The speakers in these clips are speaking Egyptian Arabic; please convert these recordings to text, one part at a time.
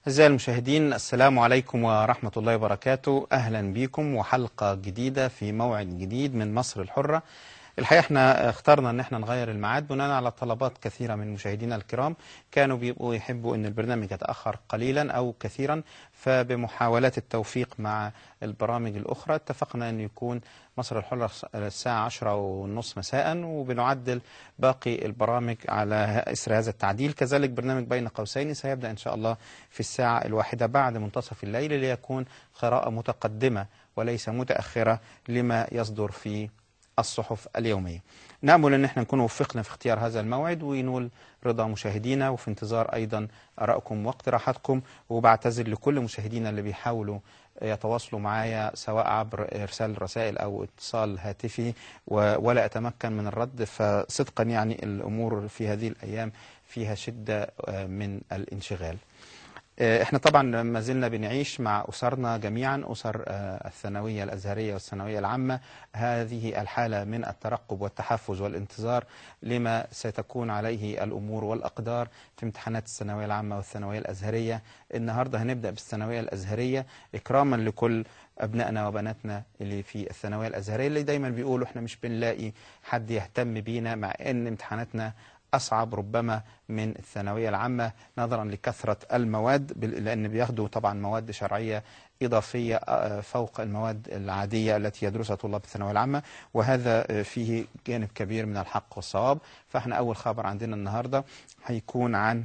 أعزائي المشاهدين السلام عليكم ورحمة الله وبركاته أهلا بكم وحلقة جديدة في موعد جديد من مصر الحرة الحقيقة احنا اخترنا ان احنا نغير الميعاد بناء على طلبات كثيرة من مشاهدينا الكرام كانوا بيبقوا يحبوا ان البرنامج يتأخر قليلا او كثيرا فبمحاولات التوفيق مع البرامج الأخرى اتفقنا أن يكون مصر الحرة الساعة عشرة ونص مساء وبنعدل باقي البرامج على إثر هذا التعديل كذلك برنامج بين قوسين سيبدأ إن شاء الله في الساعة الواحدة بعد منتصف الليل ليكون قراءة متقدمة وليس متأخرة لما يصدر في الصحف اليومية نأمل أن احنا نكون وفقنا في اختيار هذا الموعد وينول رضا مشاهدينا وفي انتظار أيضا أرائكم واقتراحاتكم وبعتذر لكل مشاهدينا اللي بيحاولوا يتواصلوا معايا سواء عبر إرسال رسائل أو اتصال هاتفي ولا أتمكن من الرد فصدقا يعني الأمور في هذه الأيام فيها شدة من الانشغال احنا طبعا ما زلنا بنعيش مع أسرنا جميعا أسر الثانوية الأزهرية والثانوية العامة هذه الحالة من الترقب والتحفز والانتظار لما ستكون عليه الأمور والأقدار في امتحانات الثانوية العامة والثانوية الأزهرية النهاردة هنبدأ بالثانوية الأزهرية إكراما لكل أبنائنا وبناتنا اللي في الثانوية الأزهرية اللي دايما بيقولوا احنا مش بنلاقي حد يهتم بينا مع أن امتحاناتنا أصعب ربما من الثانوية العامة نظرا لكثرة المواد لأن بياخدوا طبعا مواد شرعية إضافية فوق المواد العادية التي يدرسها طلاب الثانوية العامة وهذا فيه جانب كبير من الحق والصواب فاحنا أول خبر عندنا النهاردة هيكون عن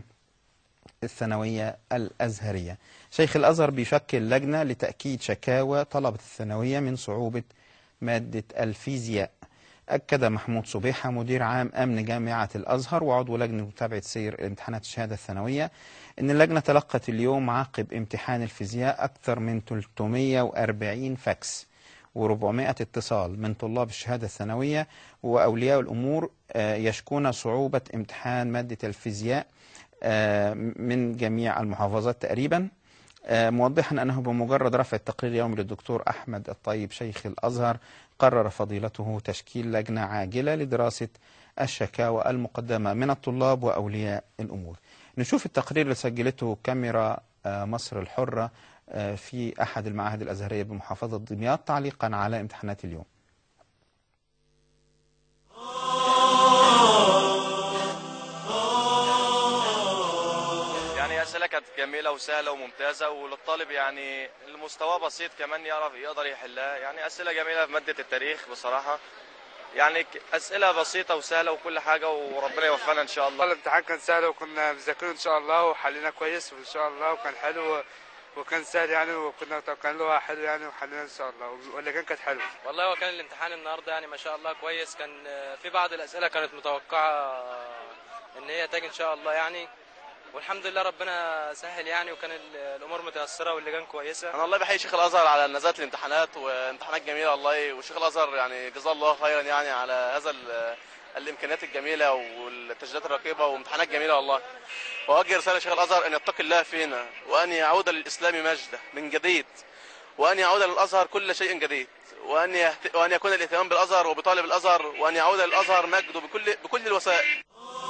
الثانوية الأزهرية شيخ الأزهر بيشكل لجنة لتأكيد شكاوى طلبة الثانوية من صعوبة مادة الفيزياء أكد محمود صبيحة مدير عام أمن جامعة الأزهر وعضو لجنة متابعة سير امتحانات الشهادة الثانوية أن اللجنة تلقت اليوم عقب امتحان الفيزياء أكثر من 340 فاكس و400 اتصال من طلاب الشهادة الثانوية وأولياء الأمور يشكون صعوبة امتحان مادة الفيزياء من جميع المحافظات تقريبا موضحا أنه بمجرد رفع التقرير اليومي للدكتور أحمد الطيب شيخ الأزهر قرر فضيلته تشكيل لجنة عاجلة لدراسة الشكاوى المقدمة من الطلاب وأولياء الأمور نشوف التقرير اللي سجلته كاميرا مصر الحرة في أحد المعاهد الأزهرية بمحافظة دمياط تعليقا على امتحانات اليوم الأسئلة كانت جميلة وسهلة وممتازة وللطالب يعني المستوى بسيط كمان يعرف يقدر يحلها يعني أسئلة جميلة في مادة التاريخ بصراحة يعني أسئلة بسيطة وسهلة وكل حاجة وربنا يوفقنا إن شاء الله. الامتحان كان سهل وكنا مذاكرين إن شاء الله وحلينا كويس وإن شاء الله وكان حلو وكان سهل يعني وكنا كان له حلو يعني وحلينا إن شاء الله واللجان كانت حلوة. والله هو كان الامتحان النهارده يعني ما شاء الله كويس كان في بعض الأسئلة كانت متوقعة إن هي تاجي إن شاء الله يعني والحمد لله ربنا سهل يعني وكان الامور متيسره واللجان كويسه انا والله بحيي شيخ الازهر على نزاهه الامتحانات وامتحانات جميله والله وشيخ الازهر يعني جزاه الله خيرا يعني على هذا الامكانيات الجميله والتسجيلات الرقيبه وامتحانات جميله والله واوجه رساله لشيخ الازهر ان يتقي الله فينا وان يعود للاسلام مجده من جديد وان يعود للازهر كل شيء جديد وان يهت... وان يكون الاهتمام بالازهر وبطالب الازهر وان يعود للازهر مجده بكل بكل الوسائل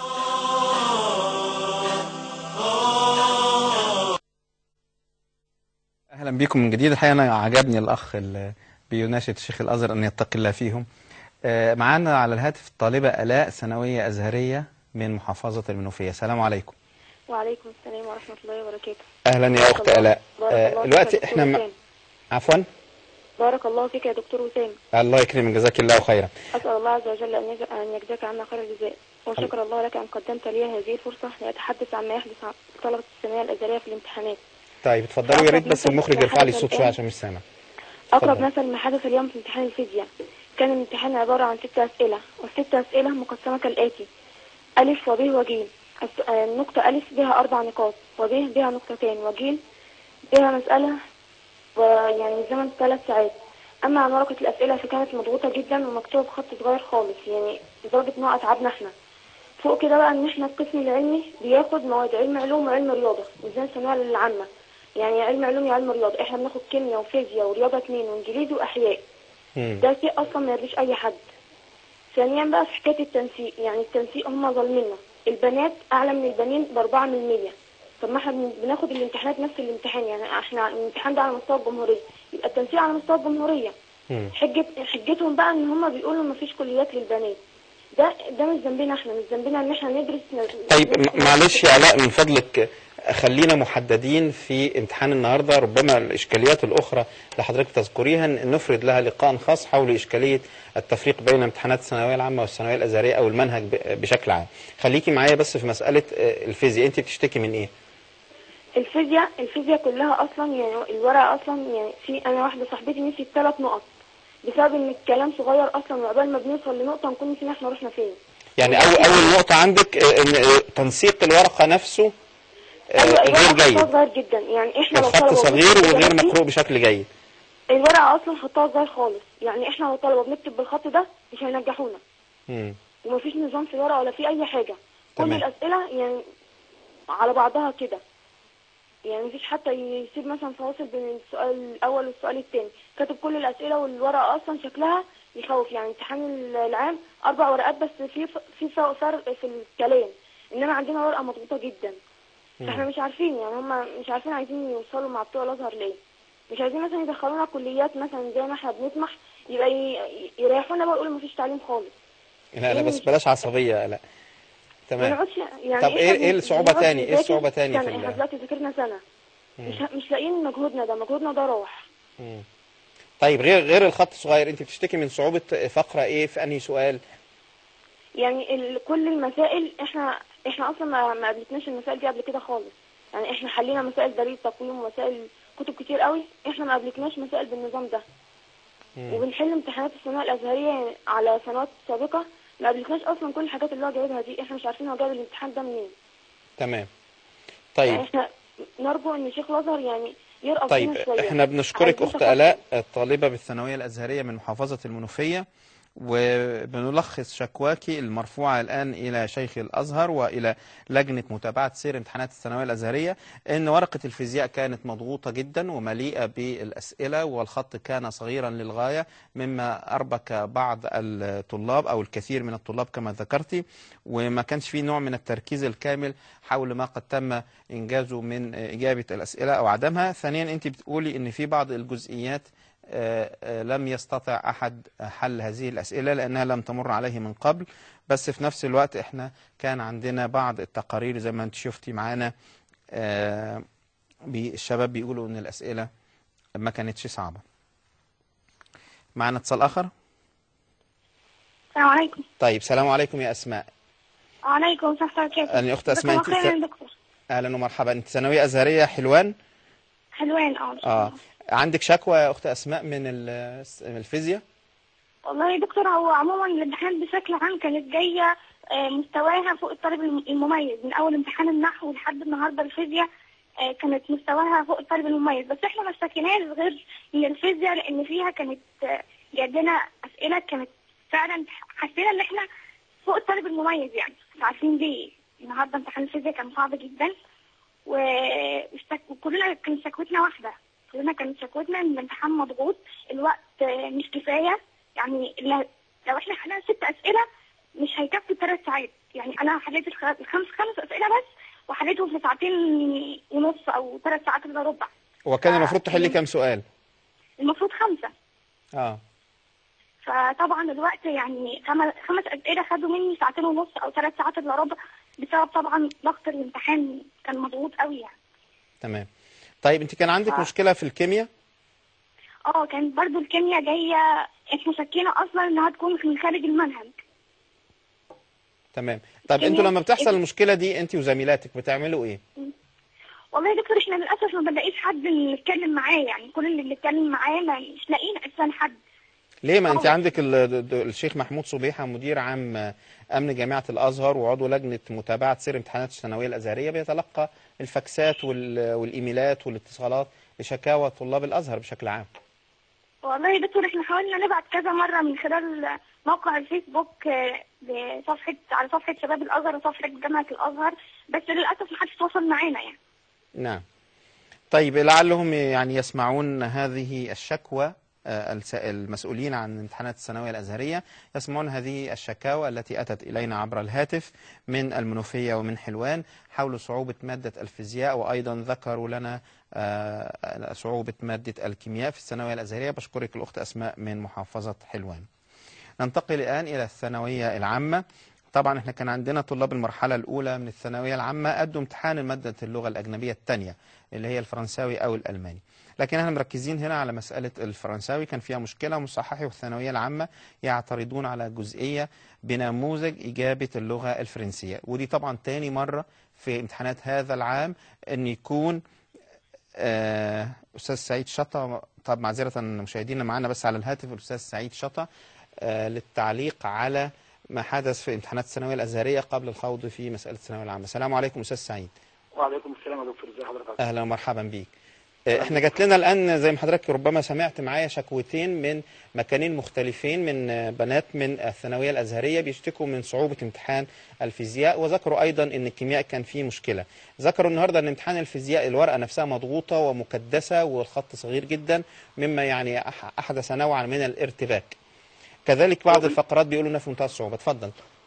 اهلا بكم من جديد الحقيقه انا عجبني الاخ اللي بيناشد الشيخ الازهر ان يتقي الله فيهم معانا على الهاتف الطالبه الاء ثانويه ازهريه من محافظه المنوفيه السلام عليكم وعليكم السلام ورحمه الله وبركاته اهلا يا اخت الاء دلوقتي احنا م... عفوا بارك الله فيك يا دكتور وسام الله يكرمك جزاك الله خيرا اسال الله عز وجل ان ان يجزاك عنا خير الجزاء وشكر الله لك ان قدمت لي هذه الفرصه لاتحدث عما يحدث طلبه الثانويه الازهريه في الامتحانات طيب اتفضلوا يا ريت بس المخرج يرفع لي الصوت شويه عشان مش سامع اقرب مثل ما حدث اليوم في امتحان الفيزياء كان الامتحان عباره عن ست اسئله والست اسئله مقسمه كالاتي الف وب وج النقطه الف بها اربع نقاط وب بها نقطتين وج بها مساله ويعني زمن ثلاث ساعات اما عن ورقه الاسئله فكانت مضغوطه جدا ومكتوبه بخط صغير خالص يعني لدرجه ان هو اتعبنا احنا فوق كده بقى ان احنا القسم العلمي بياخد مواد علم علوم وعلم رياضه وزي الثانويه العامه يعني علم علوم وعلم رياضه احنا بناخد كيمياء وفيزياء ورياضه اثنين وانجليزي واحياء ده شيء اصلا ما يرضيش اي حد ثانيا بقى في حكايه التنسيق يعني التنسيق هم ظالميننا البنات اعلى من البنين باربعة من المية طب ما احنا بن- بناخد الامتحانات نفس الامتحان يعني احنا الامتحان ده على مستوى الجمهوريه يبقى التنسيق على مستوى الجمهوريه مم. حجه حجتهم بقى ان هم بيقولوا ما فيش كليات للبنات ده ده مش ذنبنا احنا مش ذنبنا ان احنا ندرس طيب ندرس- م- معلش يا علاء من فضلك خلينا محددين في امتحان النهارده ربما الاشكاليات الاخرى اللي حضرتك تذكريها ن- نفرد لها لقاء خاص حول اشكاليه التفريق بين امتحانات الثانويه العامه والثانويه الازهريه او المنهج ب- بشكل عام. خليكي معايا بس في مساله آه، الفيزياء انت بتشتكي من ايه؟ الفيزياء الفيزياء كلها اصلا يعني الورقه اصلا يعني في انا واحده صاحبتي نسيت ثلاث نقط بسبب ان الكلام صغير اصلا وقبل ما بنوصل لنقطه نكون نسينا احنا رحنا فين يعني اول اول نقطه عندك آه، ان آه، تنسيق الورقه نفسه آه، ايوه غير الورقه خطها جيد صغير جدا يعني احنا لو الخط طلبه صغير بنكتب وغير بالخط دي، مقروء بشكل جيد الورقه اصلا خطها صغير خالص يعني احنا لو طلبه بنكتب بالخط ده مش هينجحونا مم. ومفيش نظام في الورقه ولا في اي حاجه كل تمام. الاسئله يعني على بعضها كده يعني مفيش حتى يسيب مثلا فواصل بين السؤال الاول والسؤال الثاني كاتب كل الاسئله والورقه اصلا شكلها يخوف يعني امتحان العام اربع ورقات بس في في فرق في الكلام انما عندنا ورقه مضغوطه جدا فاحنا مش عارفين يعني هم مش عارفين عايزين يوصلوا مع بتوع الازهر ليه مش عايزين مثلا يدخلونا كليات مثلا زي ما احنا بنطمح يبقى ي- يريحونا بقى يقولوا مفيش تعليم خالص لا لا بس بلاش عصبيه لا ما تمام نقعدش يعني طب إيه- إحنا إيه بن- الصعوبة بنقعد تاني؟ إيه نذاكر الصعوبة تاني في سنة. ال- احنا دلوقتي ذاكرنا سنة مش مش لاقيين مجهودنا ده مجهودنا ده راح مم. طيب غير غير الخط الصغير انت بتشتكي من صعوبة فقرة ايه في انهي سؤال يعني ال... كل المسائل احنا احنا اصلا ما, ما قابلتناش المسائل دي قبل كده خالص يعني احنا حلينا مسائل دليل تقويم ومسائل كتب كتير قوي احنا ما قابلتناش مسائل بالنظام ده مم. وبنحل امتحانات الثانويه الازهريه على سنوات سابقه ما قابلتناش اصلا كل الحاجات اللي هو جايبها دي احنا مش عارفين هو جايب الامتحان ده منين تمام يعني طيب احنا نرجو ان شيخ الازهر يعني يرقى طيب فينا شويه احنا بنشكرك عايزين اخت تخصص. الاء الطالبة بالثانوية الازهرية من محافظة المنوفية وبنلخص شكواكي المرفوعة الآن إلى شيخ الأزهر وإلى لجنة متابعة سير امتحانات الثانوية الأزهرية أن ورقة الفيزياء كانت مضغوطة جدا ومليئة بالأسئلة والخط كان صغيرا للغاية مما أربك بعض الطلاب أو الكثير من الطلاب كما ذكرتي وما كانش فيه نوع من التركيز الكامل حول ما قد تم إنجازه من إجابة الأسئلة أو عدمها ثانيا أنت بتقولي أن في بعض الجزئيات آه، آه، لم يستطع أحد حل هذه الأسئلة لأنها لم تمر عليه من قبل بس في نفس الوقت إحنا كان عندنا بعض التقارير زي ما أنت شفتي معانا آه، بي- الشباب بيقولوا أن الأسئلة ما كانتش صعبة معنا اتصال آخر السلام عليكم طيب سلام عليكم يا أسماء وعليكم السلام ورحمة الله أنا أخت أسماء جزاكم أنت الله خيرا يا دكتور أهلا ومرحبا أنت ثانوية أزهرية حلوان حلوين اه إن شاء آه الله. عندك شكوى يا أخت أسماء من ال- من الفيزياء والله يا دكتور هو عموما الامتحانات بشكل عام كانت جاية آه، مستواها فوق الطالب الم- المميز من أول امتحان النحو لحد النهاردة الفيزياء آه، كانت مستواها فوق الطالب المميز بس احنا ما اشتكيناش غير من الفيزياء لأن فيها كانت آه، جايبنا أسئلة كانت فعلا حسينا إن احنا فوق الطالب المميز يعني مش عارفين ليه النهارده امتحان الفيزياء كان صعب جدا واشتك- وكلنا كانت شكوتنا واحدة كلنا كانت شكوتنا ان الامتحان مضغوط الوقت آه، مش كفاية يعني ل- لو احنا حلينا ست اسئلة مش هيكفي ثلاث ساعات يعني انا حليت الخ- الخمس خمس اسئلة بس وحليتهم في ساعتين ونص او ثلاث ساعات الا ربع وكان آه، المفروض تحلي كام سؤال المفروض خمسة اه فطبعا الوقت يعني خم- خمس اسئلة خدوا مني ساعتين ونص او ثلاث ساعات الا ربع بسبب طبعا ضغط الامتحان كان مضغوط قوي يعني تمام طيب انت كان عندك آه. مشكلة في الكيمياء اه كانت برضو الكيمياء جاية احنا شكينا اصلا انها تكون من خارج المنهج تمام طيب الكيمياء- انتوا لما بتحصل المشكلة دي انت وزميلاتك بتعملوا ايه والله يا دكتور احنا للاسف ما بنلاقيش حد نتكلم معاه يعني كل اللي بنتكلم معاه ما مش لاقيين اساسا حد ليه ما انت طبعا. عندك ال- د- الشيخ محمود صبيحة مدير عام امن جامعة الازهر وعضو لجنة متابعة سير امتحانات الثانوية الازهرية بيتلقى الفاكسات وال- والايميلات والاتصالات لشكاوى طلاب الازهر بشكل عام والله يا دكتور احنا حاولنا نبعت كذا مرة من خلال موقع الفيسبوك آه، لصفحة على صفحة شباب الازهر وصفحة جامعة الازهر بس للاسف ما حدش تواصل معانا يعني نعم طيب لعلهم يعني يسمعون هذه الشكوى آه، الس- المسؤولين عن امتحانات الثانوية الأزهرية يسمعون هذه الشكاوى التي أتت إلينا عبر الهاتف من المنوفية ومن حلوان حول صعوبة مادة الفيزياء وأيضا ذكروا لنا آه، صعوبة مادة الكيمياء في الثانوية الأزهرية بشكرك الأخت أسماء من محافظة حلوان ننتقل الآن إلى الثانوية العامة طبعا احنا كان عندنا طلاب المرحلة الأولى من الثانوية العامة أدوا امتحان مادة اللغة الأجنبية الثانية اللي هي الفرنساوي أو الألماني لكن احنا مركزين هنا على مسألة الفرنساوي كان فيها مشكلة مصححي والثانوية العامة يعترضون على جزئية بنموذج إجابة اللغة الفرنسية ودي طبعا تاني مرة في امتحانات هذا العام أن يكون آه، أستاذ سعيد شطة طب معذرة مشاهدينا معنا بس على الهاتف الأستاذ سعيد شطة آه، للتعليق على ما حدث في امتحانات الثانوية الأزهرية قبل الخوض في مسألة الثانوية العامة السلام عليكم أستاذ سعيد وعليكم السلام يا دكتور ازي حضرتك أهلا ومرحبا بيك آه، احنا جات لنا الآن زي ما حضرتك ربما سمعت معايا شكوتين من مكانين مختلفين من آه، بنات من الثانوية الأزهرية بيشتكوا من صعوبة امتحان الفيزياء وذكروا أيضا أن الكيمياء كان فيه مشكلة ذكروا النهاردة أن امتحان الفيزياء الورقة نفسها مضغوطة ومكدسة والخط صغير جدا مما يعني أح- أحدث نوعا من الارتباك كذلك بعض الفقرات بيقولوا انها في منتهى الصعوبة اتفضل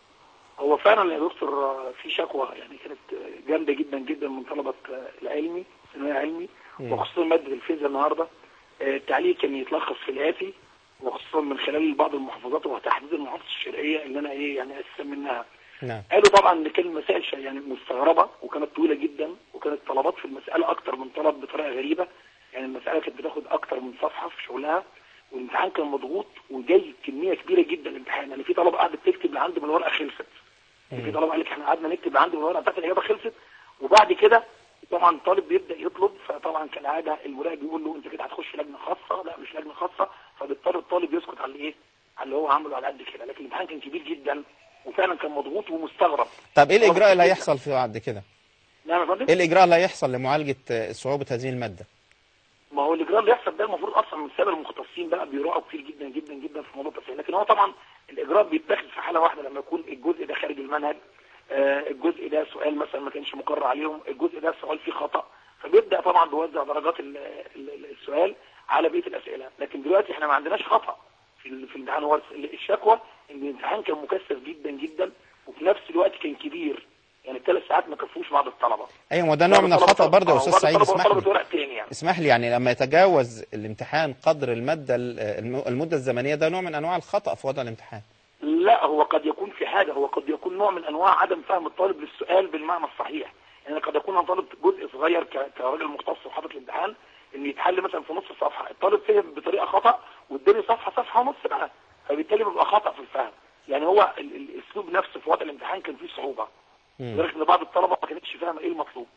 هو فعلا يا دكتور آه، في شكوى يعني كانت آه، جامده جدا جدا من طلبه آه، العلمي ثانويه علمي وخصوصا ماده الفيزياء النهارده آه، التعليق كان يتلخص في الاتي وخصوصا من خلال بعض المحافظات وتحديد المحافظه الشرقيه اللي انا ايه يعني اساسا منها نعم قالوا طبعا ان كان المسائل ش- يعني مستغربه وكانت طويله جدا وكانت طلبات في المساله اكتر من طلب بطريقه غريبه يعني المساله كانت بتاخد اكتر من صفحه في شغلها والامتحان كان مضغوط وجاي كميه كبيره جدا الامتحان يعني في طلبه قعدت تكتب لعند من الورقه خلصت يعني في طلبه قال لك احنا قعدنا نكتب لعند من الورقه بتاعت الاجابه خلصت وبعد كده طبعا الطالب بيبدا يطلب فطبعا كالعاده المراقب بيقول له انت كده هتخش لجنه خاصه لا مش لجنه خاصه فبيضطر الطالب يسكت على ايه على اللي هو عمله على قد كده لكن الامتحان كان كبير جدا وفعلا كان مضغوط ومستغرب طب ايه الاجراء اللي هيحصل في بعد كده نعم يا فندم ايه الاجراء اللي هيحصل لمعالجة آه، صعوبة هذه المادة ما هو الاجراء اللي يحصل ده المفروض اصلا من سبب المختصين بقى بيراعوا كتير جدا جدا جدا في موضوع التصحيح لكن هو طبعا الاجراء بيتاخد في حاله واحده لما يكون الجزء ده خارج المنهج آه الجزء ده سؤال مثلا ما كانش مقرر عليهم الجزء ده سؤال فيه خطا فبيبدا طبعا بيوزع درجات ال- ال- ال- السؤال على بقيه الاسئله لكن دلوقتي احنا ما عندناش خطا في ال- في الامتحان هو الشكوى ان الامتحان كان مكثف جدا جدا وفي نفس الوقت كان كبير يعني الثلاث ساعات ما كفوش بعض الطلبه ايوه ما ده نوع من الخطأ برضه يا استاذ سعيد اسمح طلبة لي ورق تاني يعني اسمح لي يعني لما يتجاوز الامتحان قدر المادة ال- الم- المدة الزمنية ده نوع من انواع الخطأ في وضع الامتحان لا هو قد يكون في حاجة هو قد يكون نوع من أنواع عدم فهم الطالب للسؤال بالمعنى الصحيح يعني قد يكون أنا طالب جزء صغير ك- كراجل مختص وحاطط الامتحان إن يتحل مثلا في نص صفحة الطالب فهم بطريقة خطأ واداني صفحة صفحة ونص بقى فبالتالي بيبقى خطأ في الفهم يعني هو ال- ال- الأسلوب نفسه في وضع الامتحان كان فيه صعوبة مم. لدرجة إن بعض الطلبة ما كانتش فاهمة إيه المطلوب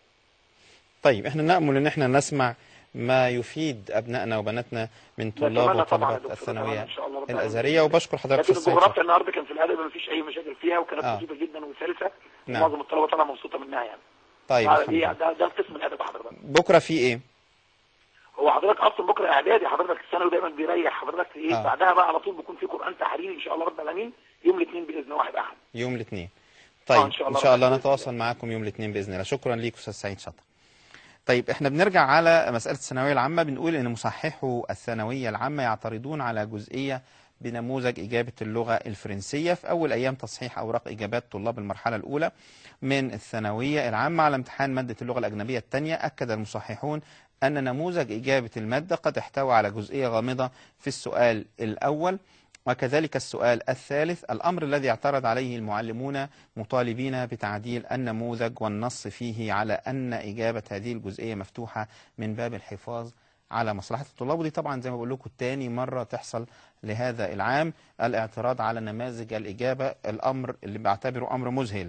طيب احنا نأمل ان احنا نسمع ما يفيد ابنائنا وبناتنا من طلاب نتمنى طبعا يا وطالبات دكتور، نتمنى الثانوية إن شاء الله رب الازهرية العالمين. وبشكر حضرتك لكن أستاذ سعيد الجغرافيا النهارده كان في الادب ما فيش اي مشاكل فيها وكانت آه. بسيطه جدا وسلسه نعم. ومعظم الطلبه طالعه مبسوطه منها يعني طيب ده الحمد لله. ده, ده قسم الادب حضرتك بكرة في ايه هو حضرتك اصلا بكره اعدادي حضرتك الثانوي دايما بيريح حضرتك ايه آه. بعدها بقى على طول بيكون في قران تحريري ان شاء الله رب العالمين يوم الاثنين باذن واحد احد يوم الاثنين آه، طيب إن شاء ان الله شاء الله ربنا نتواصل معاكم يوم الاثنين باذن الله شكرا ليك استاذ سعيد شطر طيب احنا بنرجع على مساله الثانويه العامه بنقول ان مصححو الثانويه العامه يعترضون على جزئيه بنموذج اجابه اللغه الفرنسيه في اول ايام تصحيح اوراق اجابات طلاب المرحله الاولى من الثانويه العامه على امتحان ماده اللغه الاجنبيه الثانيه اكد المصححون ان نموذج اجابه الماده قد احتوى على جزئيه غامضه في السؤال الاول وكذلك السؤال الثالث الأمر الذي اعترض عليه المعلمون مطالبين بتعديل النموذج والنص فيه على أن إجابة هذه الجزئية مفتوحة من باب الحفاظ على مصلحة الطلاب ودي طبعا زي ما بقول لكم تاني مرة تحصل لهذا العام الاعتراض على نماذج الإجابة الأمر اللي بعتبره أمر مذهل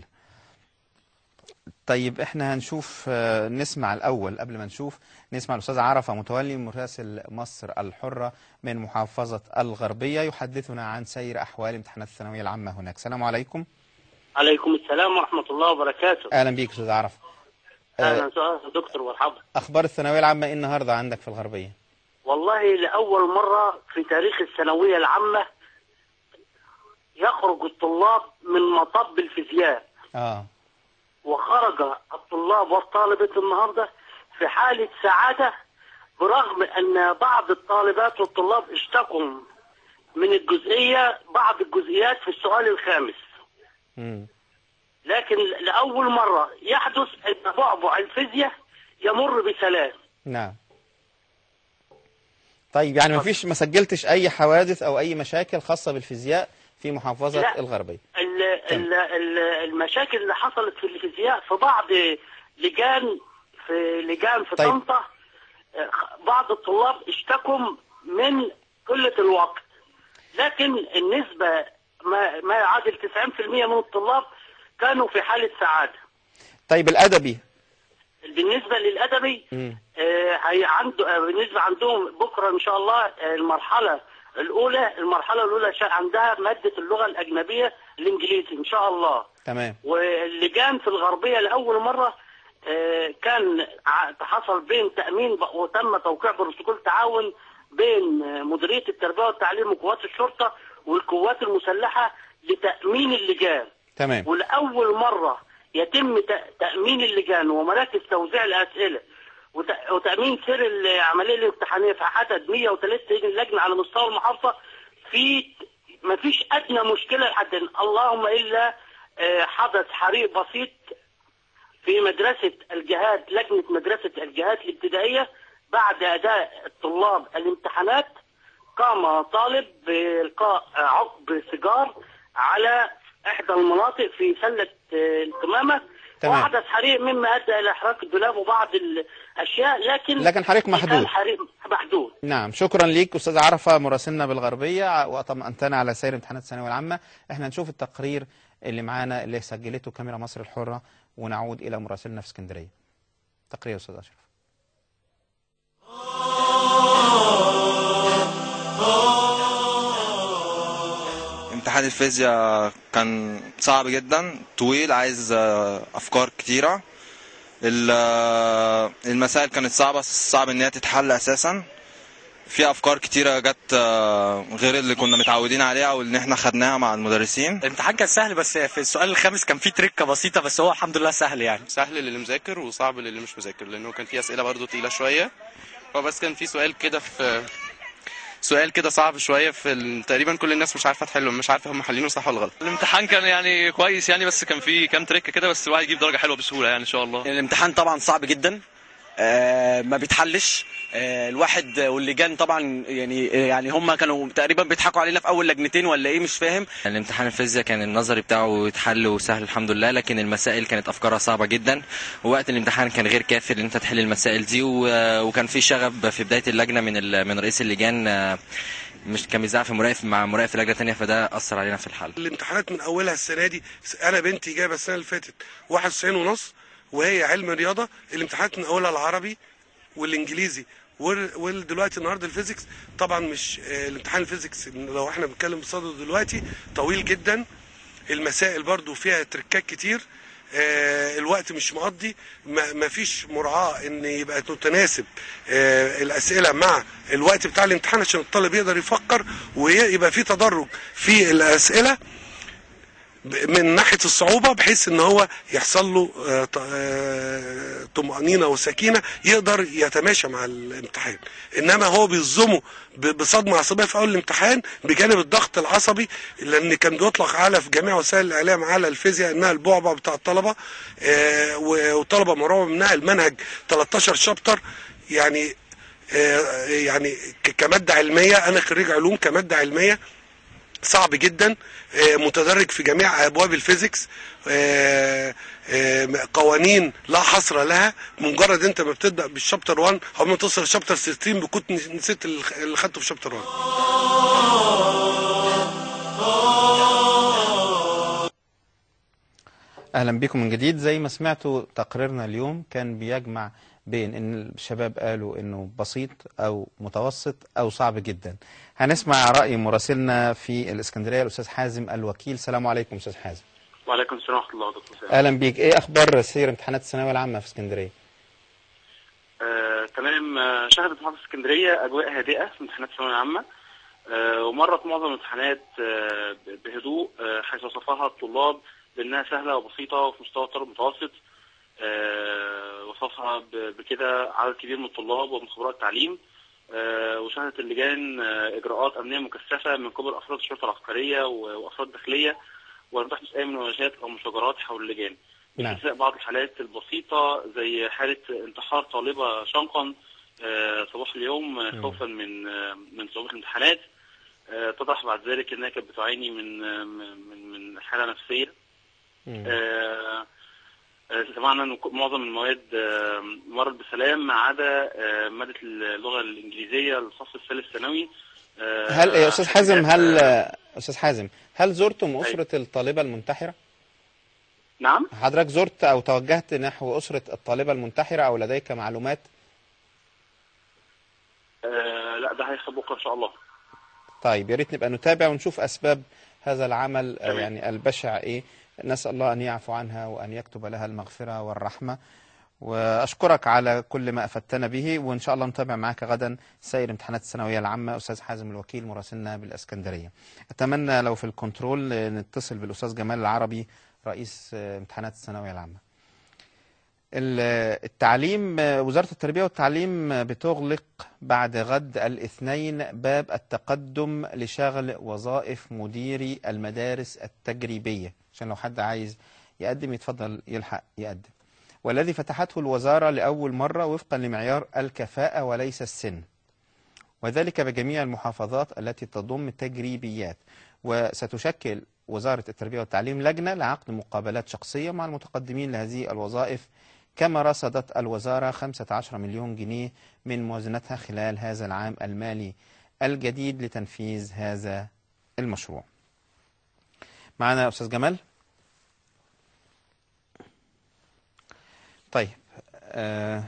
طيب احنا هنشوف آه، نسمع الأول قبل ما نشوف نسمع الأستاذ عرفة متولي مراسل مصر الحرة من محافظة الغربية يحدثنا عن سير أحوال امتحانات الثانوية العامة هناك السلام عليكم عليكم السلام ورحمة الله وبركاته أهلا بيك أستاذ عرفة آه، أهلا وسهلا دكتور مرحبا أخبار الثانوية العامة إيه النهاردة عندك في الغربية والله لأول مرة في تاريخ الثانوية العامة يخرج الطلاب من مطب الفيزياء آه وخرج الطلاب والطالبة النهاردة في حالة سعادة برغم ان بعض الطالبات والطلاب اشتكوا من الجزئيه بعض الجزئيات في السؤال الخامس مم. لكن لاول مره يحدث ان بعبع الفيزياء يمر بسلام نعم طيب يعني ما فيش ما سجلتش اي حوادث او اي مشاكل خاصة بالفيزياء في محافظة لا. الغربية ال- ال- ال- المشاكل اللي حصلت في الفيزياء في بعض لجان في لجان في طيب. طنطا آه، بعض الطلاب اشتكوا من قلة الوقت لكن النسبة ما, ما يعادل 90% من الطلاب كانوا في حالة سعادة طيب الادبي بالنسبة للأدبي مم. آه، هي عنده آه، بالنسبة عندهم بكرة إن شاء الله آه، المرحلة الأولى المرحلة الأولى شا- عندها مادة اللغة الأجنبية الإنجليزي إن شاء الله تمام واللجان في الغربية لأول مرة آه، كان ع- حصل بين تأمين ب- وتم توقيع بروتوكول تعاون بين آه، مديرية التربية والتعليم وقوات الشرطة والقوات المسلحة لتأمين اللجان تمام ولأول مرة يتم ت- تأمين اللجان ومراكز توزيع الأسئلة وت- وتأمين سير العملية الامتحانية في عدد 103 لجنة على مستوى المحافظة في ما فيش أدنى مشكلة لحد الآن. اللهم إلا آه، حدث حريق بسيط في مدرسة الجهاد لجنة مدرسة الجهاد الابتدائية بعد أداء الطلاب الامتحانات قام طالب بإلقاء عقب سيجار على إحدى المناطق في سلة آه، القمامة تمام. وحدث حريق مما أدى إلى إحراق الدولاب وبعض الأشياء لكن لكن حريق محدود. كان حريق محدود نعم شكرا ليك استاذ عرفة مراسلنا بالغربية وطمأنتنا على سير امتحانات الثانوية العامة احنا نشوف التقرير اللي معانا اللي سجلته كاميرا مصر الحرة ونعود الى مراسلنا في اسكندرية تقرير استاذ اشرف امتحان الفيزياء كان صعب جدا طويل عايز آه، افكار كتيره ال- آه، المسائل كانت صعبه صعب ان هي تتحل اساسا في افكار كتيره جت آه، غير اللي كنا متعودين عليها او اللي احنا خدناها مع المدرسين الامتحان كان سهل بس في السؤال الخامس كان فيه تركه بسيطه بس هو الحمد لله سهل يعني سهل للي مذاكر وصعب للي مش مذاكر لانه كان في اسئله برضو تقيله شويه هو بس كان في سؤال كده في سؤال كده صعب شويه في ال... تقريبا كل الناس مش عارفه تحله مش عارفه هم حالينه صح ولا غلط الامتحان كان يعني كويس يعني بس كان فيه كام تريكه كده بس الواحد يجيب درجه حلوه بسهوله يعني ان شاء الله الامتحان طبعا صعب جدا آه ما بيتحلش آه الواحد واللجان طبعا يعني يعني هم كانوا تقريبا بيضحكوا علينا في اول لجنتين ولا ايه مش فاهم الامتحان الفيزياء كان النظري بتاعه اتحل وسهل الحمد لله لكن المسائل كانت افكارها صعبه جدا ووقت الامتحان كان غير كافي ان انت تحل المسائل دي و- وكان في شغب في بدايه اللجنه من ال- من رئيس اللجان آه، مش كان بيزعق في مراقب مع مراقب في لجنه تانية فده اثر علينا في الحل الامتحانات من اولها السنه دي انا بنتي جايبه السنه اللي فاتت 91 ونص وهي علم رياضه الامتحانات من اولها العربي والانجليزي وال- ودلوقتي النهارده الفيزيكس طبعا مش آه، الامتحان الفيزيكس لو احنا بنتكلم بصدده دلوقتي طويل جدا المسائل برضو فيها تركات كتير آه، الوقت مش مقضي ما ما فيش مراعاة ان يبقى متناسب آه، الاسئلة مع الوقت بتاع الامتحان عشان الطالب يقدر يفكر ويبقى في تدرج في الاسئلة ب- من ناحية الصعوبة بحيث ان هو يحصل له آه، ط- آه، طمأنينة وسكينة يقدر يتماشى مع الامتحان انما هو بيصدمه ب- بصدمة عصبية في اول الامتحان بجانب الضغط العصبي لان كان بيطلق على في جميع وسائل الاعلام على الفيزياء انها البعبع بتاع الطلبة آه، و- والطلبة مرعوبة منها المنهج 13 شابتر يعني آه، يعني ك- كمادة علمية انا خريج علوم كمادة علمية صعب جدا آه، متدرج في جميع ابواب الفيزيكس آه، آه، قوانين لا حصر لها مجرد انت ما بتبدا بالشابتر 1 او ما توصل لشابتر 16 بكنت نسيت اللي خدته في شابتر 1 اهلا بكم من جديد زي ما سمعتوا تقريرنا اليوم كان بيجمع بين ان الشباب قالوا انه بسيط او متوسط او صعب جدا هنسمع راي مراسلنا في الاسكندريه الاستاذ حازم الوكيل السلام عليكم استاذ حازم وعليكم السلام ورحمه الله دكتور سامي اهلا بيك ايه اخبار سير امتحانات الثانويه العامه في اسكندريه آه، تمام آه، شهدت محافظه اسكندريه اجواء هادئه في امتحانات الثانويه العامه آه، ومرت معظم الامتحانات آه، ب- بهدوء آه، حيث وصفها الطلاب بانها سهله وبسيطه وفي مستوى الطالب المتوسط آه، وصفها ب- بكده عدد كبير من الطلاب ومن خبراء التعليم آه، وشهدت اللجان آه، اجراءات امنيه مكثفه من قبل افراد الشرطه العسكريه و- وافراد داخليه ولم تحدث اي مناوشات او مشاجرات حول اللجان نعم باستثناء بعض الحالات البسيطه زي حاله انتحار طالبه شنقا آه، صباح اليوم آه، مم. خوفا من آه، من صعوبه الامتحانات آه، اتضح بعد ذلك انها كانت بتعاني من آه، من من حاله نفسيه آه، آه، سمعنا ان معظم المواد آه، مرت بسلام ما عدا آه، ماده اللغه الانجليزيه الصف الثالث ثانوي آه، هل يا استاذ حازم هل آه، استاذ حازم هل زرتم اسره الطالبه المنتحره نعم حضرتك زرت او توجهت نحو اسره الطالبه المنتحره او لديك معلومات آه، لا ده هيحصل بكره ان شاء الله طيب يا ريت نبقى نتابع ونشوف اسباب هذا العمل آه، تمام. يعني البشع ايه نسال الله ان يعفو عنها وان يكتب لها المغفره والرحمه واشكرك على كل ما افدتنا به وان شاء الله نتابع معك غدا سير امتحانات الثانويه العامه استاذ حازم الوكيل مراسلنا بالاسكندريه اتمنى لو في الكنترول آه، نتصل بالاستاذ جمال العربي رئيس آه، امتحانات الثانويه العامه ال- التعليم وزارة التربية والتعليم بتغلق بعد غد الاثنين باب التقدم لشغل وظائف مديري المدارس التجريبية عشان لو حد عايز يقدم يتفضل يلحق يقدم والذي فتحته الوزارة لأول مرة وفقا لمعيار الكفاءة وليس السن وذلك بجميع المحافظات التي تضم تجريبيات وستشكل وزارة التربية والتعليم لجنة لعقد مقابلات شخصية مع المتقدمين لهذه الوظائف كما رصدت الوزارة 15 مليون جنيه من موازنتها خلال هذا العام المالي الجديد لتنفيذ هذا المشروع معنا أستاذ جمال طيب آه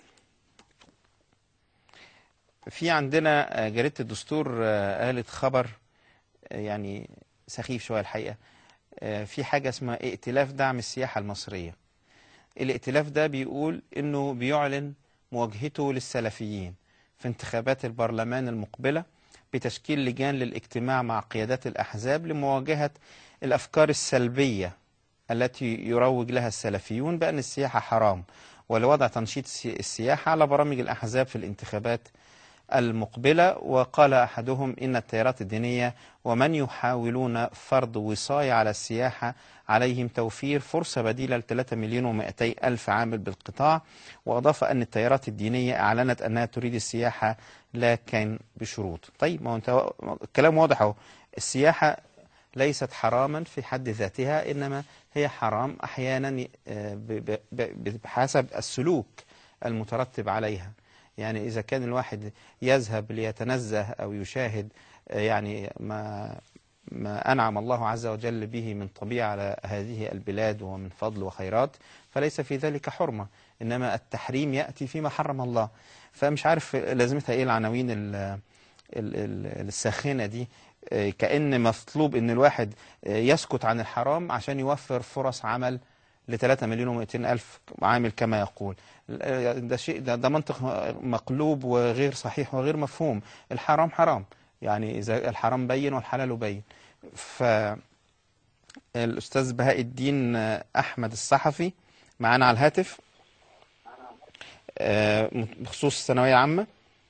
في عندنا آه، جريدة الدستور آه، قالت خبر آه، يعني سخيف شوية الحقيقة آه، في حاجة اسمها ائتلاف دعم السياحة المصرية الائتلاف ده بيقول انه بيعلن مواجهته للسلفيين في انتخابات البرلمان المقبلة بتشكيل لجان للاجتماع مع قيادات الأحزاب لمواجهة الأفكار السلبية التي يروج لها السلفيون بأن السياحة حرام ولوضع تنشيط السي- السياحة على برامج الأحزاب في الانتخابات المقبلة وقال أحدهم إن التيارات الدينية ومن يحاولون فرض وصاية على السياحة عليهم توفير فرصة بديلة ل 3 مليون و200 ألف عامل بالقطاع وأضاف أن التيارات الدينية أعلنت أنها تريد السياحة لكن بشروط طيب ما هو انت الكلام واضح اهو السياحة ليست حراما في حد ذاتها إنما هي حرام أحيانا آه، ب- ب- ب- بحسب السلوك المترتب عليها يعني إذا كان الواحد يذهب ليتنزه أو يشاهد آه، يعني ما ما أنعم الله عز وجل به من طبيعة على هذه البلاد ومن فضل وخيرات فليس في ذلك حرمة إنما التحريم يأتي فيما حرم الله فمش عارف لازمتها إيه العناوين ال- ال- ال- الساخنة دي آه، كأن مطلوب إن الواحد آه، يسكت عن الحرام عشان يوفر فرص عمل ل 3 مليون و200 ألف عامل كما يقول آه، ده شيء ده, ده منطق مقلوب وغير صحيح وغير مفهوم الحرام حرام يعني إذا الحرام بين والحلال بين ف الأستاذ بهاء الدين أحمد الصحفي معانا على الهاتف آه، بخصوص الثانوية العامة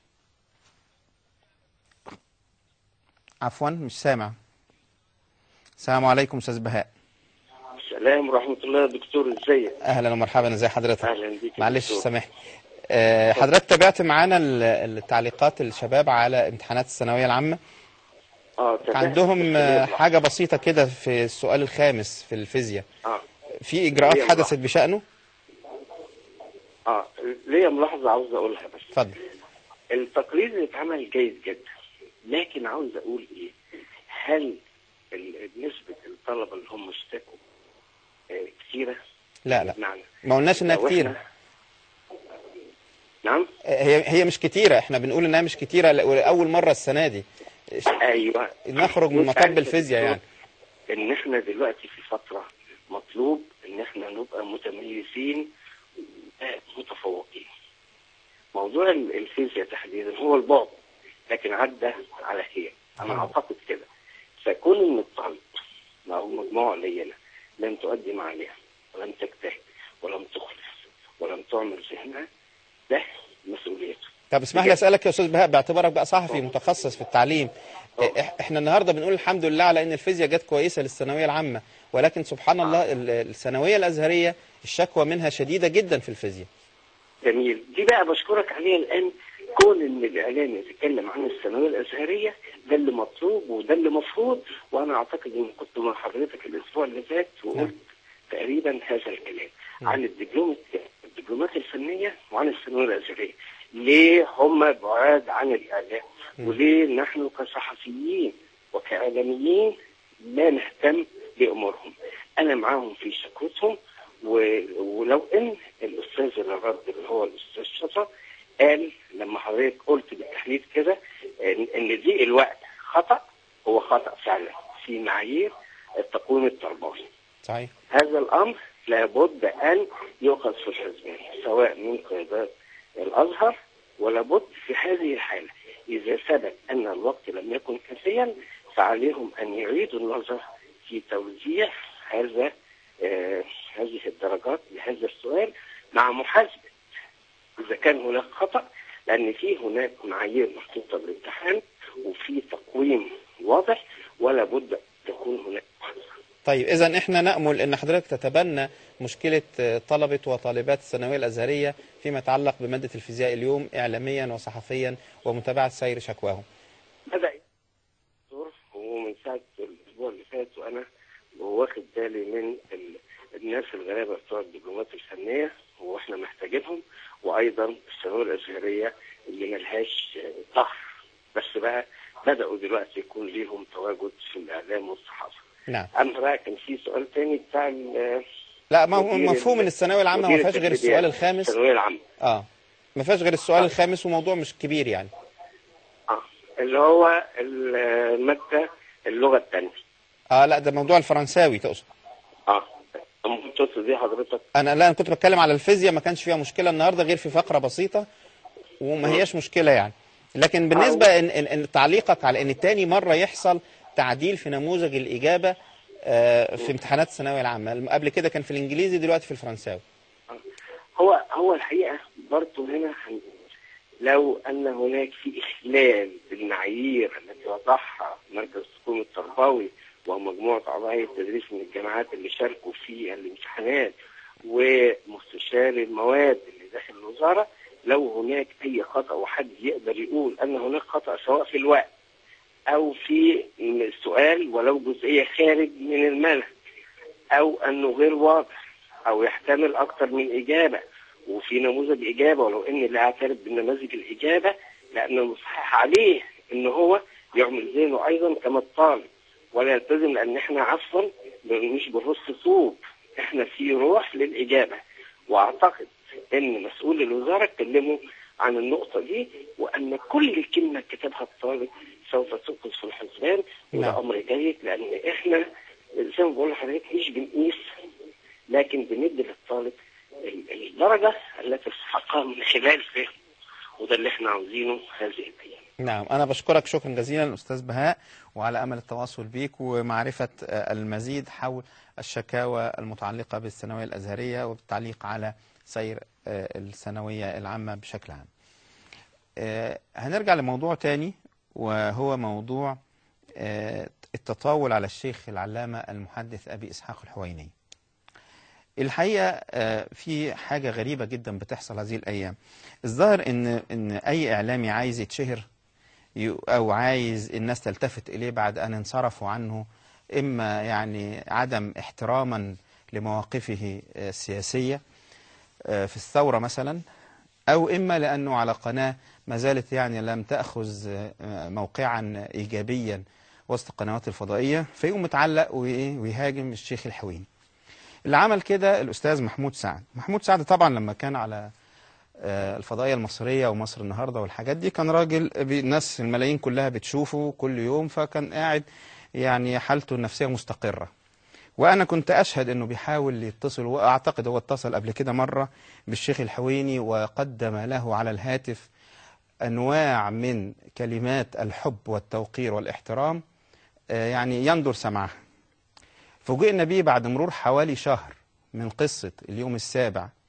عفوا مش سامع السلام عليكم أستاذ بهاء السلام ورحمة الله يا دكتور ازيك؟ أهلا ومرحبا ازي حضرتك أهلا بيك يا معلش دكتور. سامحني آه، حضرتك تابعت معانا ال- التعليقات الشباب على امتحانات الثانوية العامة اه تمام. عندهم آه، حاجة بسيطة كده في السؤال الخامس في الفيزياء اه في إجراءات ليه حدثت بشأنه اه ليا ملاحظة عاوز اقولها بس اتفضل التقرير اللي اتعمل جيد جدا لكن عاوز اقول ايه؟ هل ال- نسبة الطلبة اللي هم اشتكوا آه، كتيرة؟ لا لا بمعنى ما قلناش انها لو إحنا- كتيرة نعم هي هي مش كتيرة احنا بنقول انها مش كتيرة لأول مرة السنة دي ايوه نخرج من بص، مطب عايز الفيزياء يعني ان احنا دلوقتي في فترة مطلوب ان احنا نبقى متميزين آه، متفوقين موضوع ال- الفيزياء تحديدا هو البعد لكن عدى على خير انا اعتقد كده فكون ان الطالب معه مجموعة قليلة لم تؤدي ما عليها ولم تجتهد ولم تخلف ولم تعمر ذهنها ده مسؤوليته طب اسمح لي اسالك يا استاذ بهاء باعتبارك بقى صحفي متخصص في التعليم إح- احنا النهارده بنقول الحمد لله على ان الفيزياء جت كويسه للثانويه العامه ولكن سبحان الله ال- الثانويه الازهريه الشكوى منها شديده جدا في الفيزياء جميل دي بقى بشكرك عليها الان كون ان الاعلام يتكلم عن الثانويه الازهريه ده اللي مطلوب وده اللي مفروض وانا اعتقد ان كنت مع حضرتك الاسبوع اللي فات وقلت تقريبا هذا الكلام عن الدبلوم الدبلومات الفنيه وعن الثانويه الازهريه ليه هم بعاد عن الاعلام وليه نحن كصحفيين وكاعلاميين لا نهتم بامورهم انا معاهم في شكوتهم و... ولو ان الاستاذ اللي رد اللي هو الاستاذ شطه قال لما حضرتك قلت بالتحديد كده ان إن دي الوقت خطا هو خطا فعلا في معايير التقويم التربوي صحيح هذا الامر لابد ان يؤخذ في الحسبان سواء من قيادات الازهر ولابد في هذه الحاله اذا ثبت ان الوقت لم يكن كافيا فعليهم ان يعيدوا النظر في توزيع هذا آه هذه الدرجات لهذا السؤال مع محاسبه اذا كان هناك خطا لان في هناك معايير محطوطه بالامتحان وفي تقويم واضح ولا بد تكون هناك طيب اذا احنا نامل ان حضرتك تتبنى مشكله آه، طلبه وطالبات الثانويه الازهريه فيما يتعلق بماده الفيزياء اليوم اعلاميا وصحفيا ومتابعه سير شكواهم بدا يدور ومن ساعه الاسبوع اللي فات وانا واخد بالي من ال... الناس الغلابه بتوع الدبلومات الفنيه واحنا محتاجينهم وايضا الثانويه الازهريه اللي ملهاش آه، ظهر بس بقى بداوا دلوقتي يكون ليهم تواجد في الاعلام والصحافه نعم اما بقى كان في سؤال تاني بتاع ال- لا ما هو مدير مفهوم ان الثانويه العامه ما مدير فيهاش غير التدريبيات. السؤال الخامس الثانويه العامه اه ما فيهاش غير السؤال الخامس وموضوع مش كبير يعني اللي هو الماده اللغه الثانيه اه لا ده موضوع الفرنساوي تقصد اه ممكن تقصد دي حضرتك انا لا انا كنت بتكلم على الفيزياء ما كانش فيها مشكله النهارده غير في فقره بسيطه وما هياش مشكله يعني لكن بالنسبه ان, إن, إن تعليقك على ان تاني مره يحصل تعديل في نموذج الاجابه آه، في امتحانات الثانويه العامه قبل كده كان في الانجليزي دلوقتي في الفرنساوي هو هو الحقيقه برضه هنا هن- لو ان هناك في اخلال بالمعايير التي وضعها مركز التقويم التربوي ومجموعه اعضاء التدريس من الجامعات اللي شاركوا في الامتحانات ومستشاري المواد اللي داخل الوزاره لو هناك اي خطا وحد يقدر يقول ان هناك خطا سواء في الوقت او في السؤال ولو جزئيه خارج من المنهج او انه غير واضح او يحتمل اكثر من اجابه وفي نموذج اجابه ولو ان لا اعترف بنماذج الاجابه لانه صحيح عليه ان هو يعمل ذهنه ايضا كما الطالب ولا يلتزم لان احنا عفوا مش بنرص طوب احنا في روح للاجابه واعتقد ان مسؤول الوزاره اتكلموا عن النقطه دي وان كل كلمه كتبها الطالب سوف تؤخذ في الحسبان وده نعم. امر جيد لان احنا زي ما بقول لحضرتك مش بنقيس لكن بندي للطالب ال- الدرجه التي تستحقها من خلال فهم وده اللي احنا عاوزينه هذه الايام نعم أنا بشكرك شكرا جزيلا أستاذ بهاء وعلى أمل التواصل بيك ومعرفة آه، المزيد حول الشكاوى المتعلقة بالثانوية الأزهرية وبالتعليق على سير آه، الثانوية العامة بشكل عام آه، هنرجع لموضوع تاني وهو موضوع آه، التطاول على الشيخ العلامة المحدث أبي إسحاق الحويني الحقيقة آه، في حاجة غريبة جدا بتحصل هذه الأيام الظاهر إن إن أي إعلامي عايز يتشهر ي- أو عايز الناس تلتفت إليه بعد أن انصرفوا عنه إما يعني عدم احتراما لمواقفه آه، السياسية آه، في الثورة مثلا أو إما لأنه على قناة ما زالت يعني لم تأخذ آه، موقعا إيجابيا وسط القنوات الفضائية فيقوم متعلق وإيه ويهاجم الشيخ الحويني اللي عمل كده الأستاذ محمود سعد محمود سعد طبعا لما كان على آه، الفضائية المصرية ومصر النهاردة والحاجات دي كان راجل بي- الناس الملايين كلها بتشوفه كل يوم فكان قاعد يعني حالته النفسية مستقرة وأنا كنت أشهد أنه بيحاول يتصل وأعتقد هو اتصل قبل كده مرة بالشيخ الحويني وقدم له على الهاتف أنواع من كلمات الحب والتوقير والاحترام آه، يعني يندر سمعها فوجئنا بيه بعد مرور حوالي شهر من قصة اليوم السابع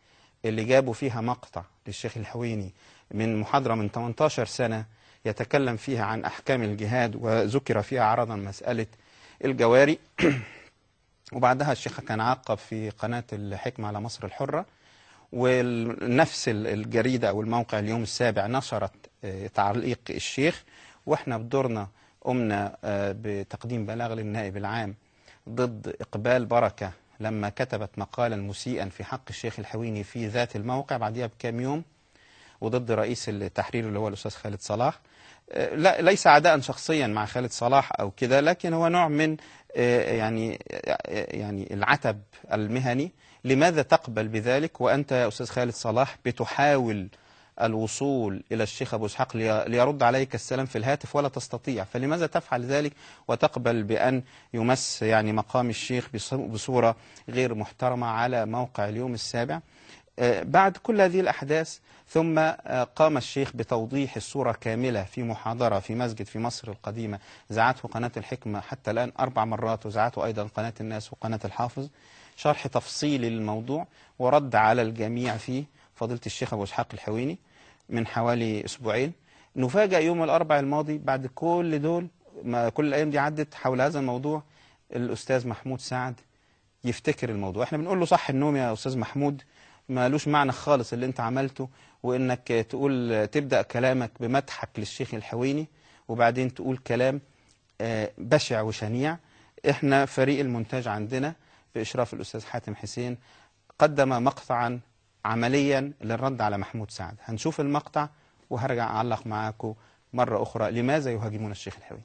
اللي جابوا فيها مقطع للشيخ الحويني من محاضرة من 18 سنة يتكلم فيها عن أحكام الجهاد وذكر فيها عرضا مسألة الجواري وبعدها الشيخ كان عقب في قناة الحكمة على مصر الحرة ونفس الجريدة أو الموقع اليوم السابع نشرت آه، تعليق الشيخ وإحنا بدورنا قمنا آه، بتقديم بلاغ للنائب العام ضد إقبال بركة لما كتبت مقالا مسيئا في حق الشيخ الحويني في ذات الموقع بعدها بكام يوم وضد رئيس التحرير اللي هو الأستاذ خالد صلاح آه، لا ليس عداء شخصيا مع خالد صلاح أو كده لكن هو نوع من آه، يعني آه، يعني العتب المهني لماذا تقبل بذلك وأنت يا أستاذ خالد صلاح بتحاول الوصول إلى الشيخ أبو إسحاق لي- ليرد عليك السلام في الهاتف ولا تستطيع فلماذا تفعل ذلك وتقبل بأن يمس يعني مقام الشيخ بص- بصورة غير محترمة على موقع اليوم السابع آه، بعد كل هذه الأحداث ثم آه، قام الشيخ بتوضيح الصورة كاملة في محاضرة في مسجد في مصر القديمة زعته قناة الحكمة حتى الآن أربع مرات وزعته أيضا قناة الناس وقناة الحافظ شرح تفصيلي للموضوع ورد على الجميع فيه فضيلة الشيخ أبو إسحاق الحويني من حوالي أسبوعين نفاجأ يوم الأربع الماضي بعد كل دول ما كل الأيام دي عدت حول هذا الموضوع الأستاذ محمود سعد يفتكر الموضوع احنا بنقول له صح النوم يا أستاذ محمود مالوش معنى خالص اللي انت عملته وانك تقول تبدأ كلامك بمدحك للشيخ الحويني وبعدين تقول كلام آه، بشع وشنيع احنا فريق المونتاج عندنا بإشراف الأستاذ حاتم حسين قدم مقطعا عمليا للرد على محمود سعد هنشوف المقطع وهرجع أعلق معاكم مرة أخرى لماذا يهاجمون الشيخ الحويني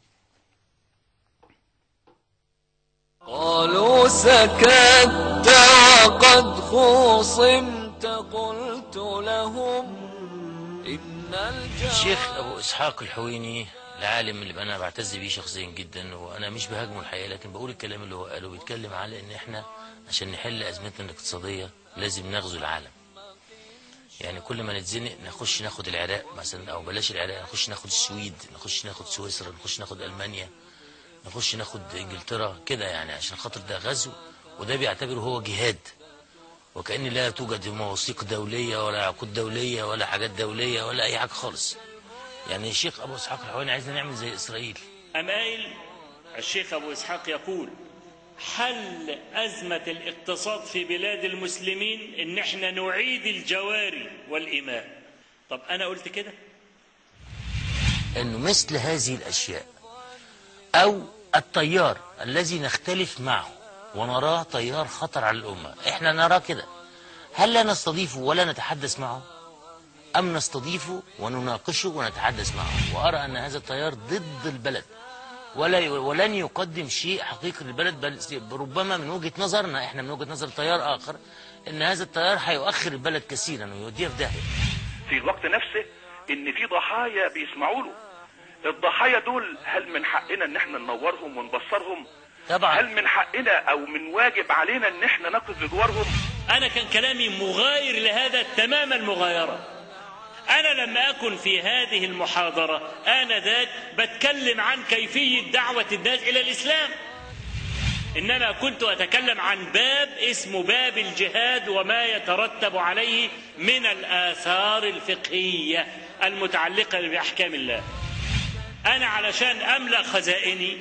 قالوا سكت وقد خصمت قلت لهم إن الشيخ ابو اسحاق الحويني العالم اللي انا بعتز بيه شخصيا جدا وانا مش بهاجمه الحقيقه لكن بقول الكلام اللي هو قاله بيتكلم على ان احنا عشان نحل ازمتنا الاقتصاديه لازم نغزو العالم يعني كل ما نتزنق نخش ناخد العراق مثلا او بلاش العراق نخش ناخد السويد نخش ناخد سويسرا نخش ناخد المانيا نخش ناخد انجلترا كده يعني عشان خاطر ده غزو وده بيعتبره هو جهاد وكأن لا توجد مواثيق دولية ولا عقود دولية ولا حاجات دولية ولا أي حاجة خالص يعني الشيخ أبو إسحاق الحواني عايزنا نعمل زي إسرائيل أمايل الشيخ أبو إسحاق يقول حل أزمة الاقتصاد في بلاد المسلمين إن إحنا نعيد الجواري والإماء طب أنا قلت كده أنه مثل هذه الأشياء أو التيار الذي نختلف معه ونراه تيار خطر على الأمة إحنا نراه كده هل لا نستضيفه ولا نتحدث معه أم نستضيفه ونناقشه ونتحدث معه وأرى أن هذا التيار ضد البلد ولا ولن يقدم شيء حقيقي للبلد بل ربما من وجهة نظرنا احنا من وجهة نظر تيار آخر ان هذا التيار هيؤخر البلد كثيرا ويوديها في داهية في الوقت نفسه ان في ضحايا بيسمعوا له الضحايا دول هل من حقنا ان احنا ننورهم ونبصرهم طبعا هل من حقنا او من واجب علينا ان احنا نقف بجوارهم أنا كان كلامي مغاير لهذا تمام المغايرة أنا لما أكن في هذه المحاضرة آنذاك بتكلم عن كيفية دعوة الناس إلى الإسلام إنما كنت أتكلم عن باب اسمه باب الجهاد وما يترتب عليه من الآثار الفقهية المتعلقة بأحكام الله أنا علشان أملأ خزائني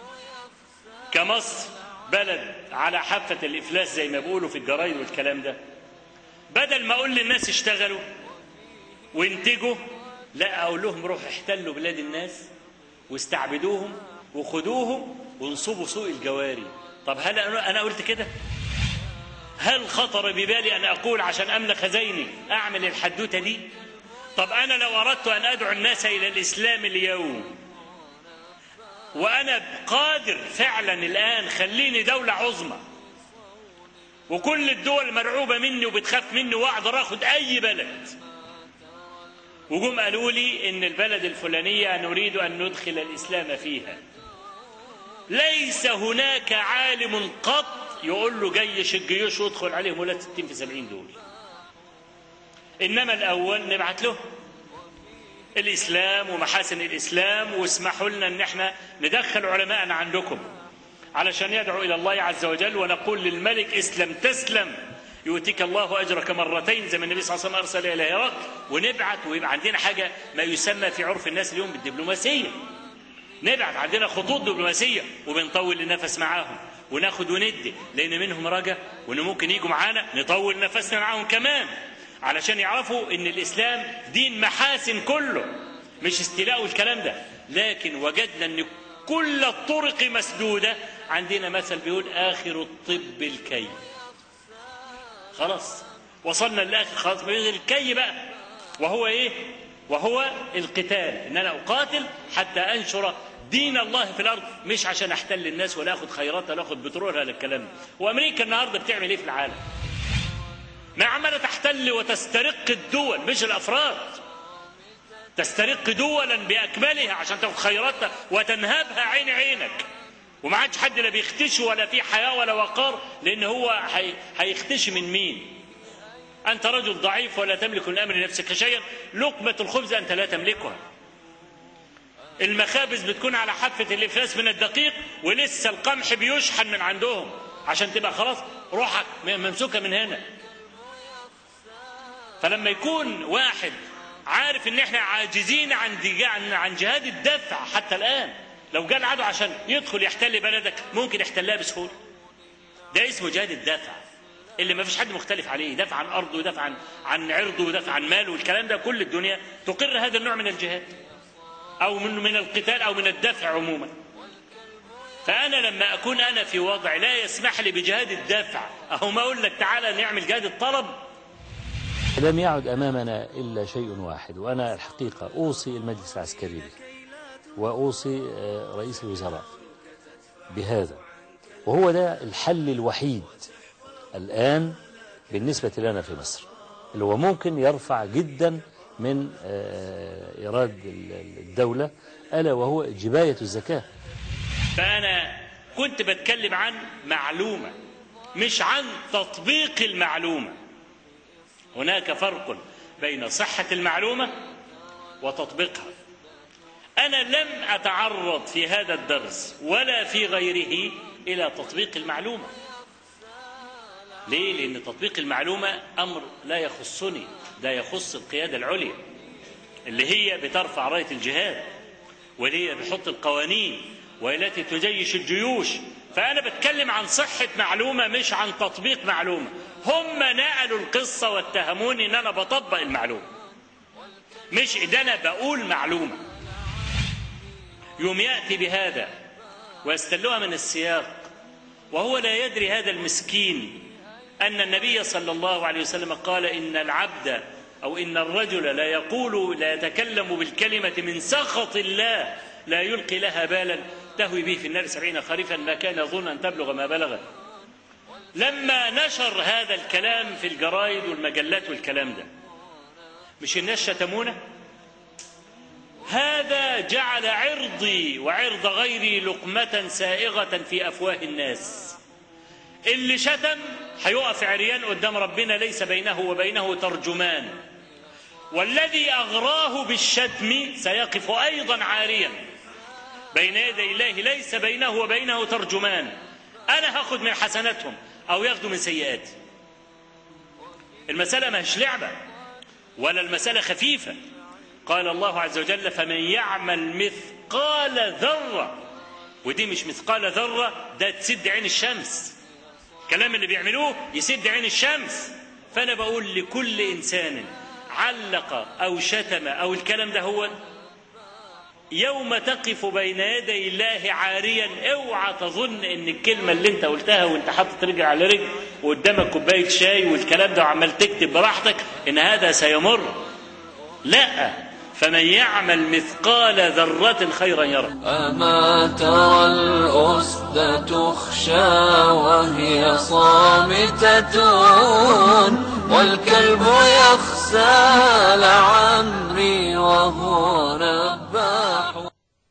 كمصر بلد على حافة الإفلاس زي ما بيقولوا في الجرايد والكلام ده بدل ما أقول للناس اشتغلوا وانتجوا لا أقول لهم روحوا احتلوا بلاد الناس واستعبدوهم وخدوهم وانصبوا سوق الجواري طب هل أنا أنا قلت كده؟ هل خطر ببالي أن أقول عشان أملى خزيني أعمل الحدوتة دي؟ طب أنا لو أردت أن أدعو الناس إلى الإسلام اليوم وأنا قادر فعلا الآن خليني دولة عظمى وكل الدول مرعوبة مني وبتخاف مني وأقدر أخد أي بلد وجم قالوا لي إن البلد الفلانية نريد أن ندخل الإسلام فيها ليس هناك عالم قط يقول له جيش الجيوش وادخل عليهم ولا 60 في 70 دول إنما الأول نبعت له الإسلام ومحاسن الإسلام واسمحوا لنا إن احنا ندخل علماءنا عندكم علشان يدعو إلى الله عز وجل ونقول للملك اسلم تسلم يؤتيك الله اجرك مرتين زي ما النبي صلى الله عليه وسلم ارسل الى العراق ونبعت ويبقى عندنا حاجه ما يسمى في عرف الناس اليوم بالدبلوماسيه نبعت عندنا خطوط دبلوماسيه وبنطول النفس معاهم وناخد وندي لان منهم رجا وان ممكن يجوا معانا نطول نفسنا معاهم كمان علشان يعرفوا ان الاسلام دين محاسن كله مش استيلاء والكلام ده لكن وجدنا ان كل الطرق مسدوده عندنا مثل بيقول اخر الطب الكي خلاص وصلنا للاخر خلاص بيقول الكي بقى وهو ايه وهو القتال ان انا اقاتل حتى انشر دين الله في الارض مش عشان احتل الناس ولا اخد خيراتها ولا اخد بترولها ولا الكلام ده وامريكا النهارده بتعمل ايه في العالم ما عماله تحتل وتسترق الدول مش الافراد تسترق دولا باكملها عشان تاخد خيراتها وتنهبها عين عينك وما عادش حد لا بيختشي ولا في حياه ولا وقار لان هو هي- هيختشي من مين انت رجل ضعيف ولا تملك من امر نفسك شيئا لقمه الخبز انت لا تملكها المخابز بتكون على حافه الافلاس من الدقيق ولسه القمح بيشحن من عندهم عشان تبقى خلاص روحك ممسوكه من هنا فلما يكون واحد عارف ان احنا عاجزين عن دي- عن عن جهاد الدفع حتى الان لو جاء العدو عشان يدخل يحتل بلدك ممكن يحتلها بسهوله ده اسمه جهاد الدفع اللي ما فيش حد مختلف عليه يدافع عن ارضه ويدافع عن عن عرضه ويدافع عن ماله والكلام ده كل الدنيا تقر هذا النوع من الجهاد او من من القتال او من الدفع عموما فانا لما اكون انا في وضع لا يسمح لي بجهاد الدفع اهو ما اقول لك تعالى نعمل جهاد الطلب لم يعد أمامنا إلا شيء واحد وأنا الحقيقة أوصي المجلس العسكري به وأوصي آه، رئيس الوزراء بهذا وهو ده الحل الوحيد الآن بالنسبة لنا في مصر اللي هو ممكن يرفع جدا من آه، إيراد ال- الدولة ألا وهو جباية الزكاة فأنا كنت بتكلم عن معلومة مش عن تطبيق المعلومة هناك فرق بين صحة المعلومة وتطبيقها أنا لم أتعرض في هذا الدرس ولا في غيره إلى تطبيق المعلومة ليه؟ لأن تطبيق المعلومة أمر لا يخصني ده يخص القيادة العليا اللي هي بترفع راية الجهاد واللي هي بتحط القوانين والتي تجيش الجيوش فأنا بتكلم عن صحة معلومة مش عن تطبيق معلومة هم نقلوا القصة واتهموني إن أنا بطبق المعلومة مش إن أنا بقول معلومة يوم يأتي بهذا ويستلوها من السياق وهو لا يدري هذا المسكين أن النبي صلى الله عليه وسلم قال إن العبد أو إن الرجل لا يقول لا يتكلم بالكلمة من سخط الله لا يلقي لها بالا تهوي به في النار سبعين خريفا ما كان يظن أن تبلغ ما بلغ لما نشر هذا الكلام في الجرايد والمجلات والكلام ده مش الناس شتمونا هذا جعل عرضي وعرض غيري لقمة سائغة في أفواه الناس اللي شتم هيقف عريان قدام ربنا ليس بينه وبينه ترجمان والذي أغراه بالشتم سيقف أيضا عاريا بين يدي الله ليس بينه وبينه ترجمان أنا هاخد من حسناتهم أو ياخدوا من سيئاتي المسألة مش لعبة ولا المسألة خفيفة قال الله عز وجل فمن يعمل مثقال ذرة ودي مش مثقال ذرة ده تسد عين الشمس الكلام اللي بيعملوه يسد عين الشمس فأنا بقول لكل إنسان علق أو شتم أو الكلام ده هو يوم تقف بين يدي الله عاريا اوعى تظن ان الكلمه اللي انت قلتها وانت حاطط رجل على رجل وقدامك كوبايه شاي والكلام ده وعمال تكتب براحتك ان هذا سيمر لا فمن يعمل مثقال ذرة خيرا يرى أما ترى الأسد تخشى وهي صامتة والكلب يخسى لعمري وهو نباح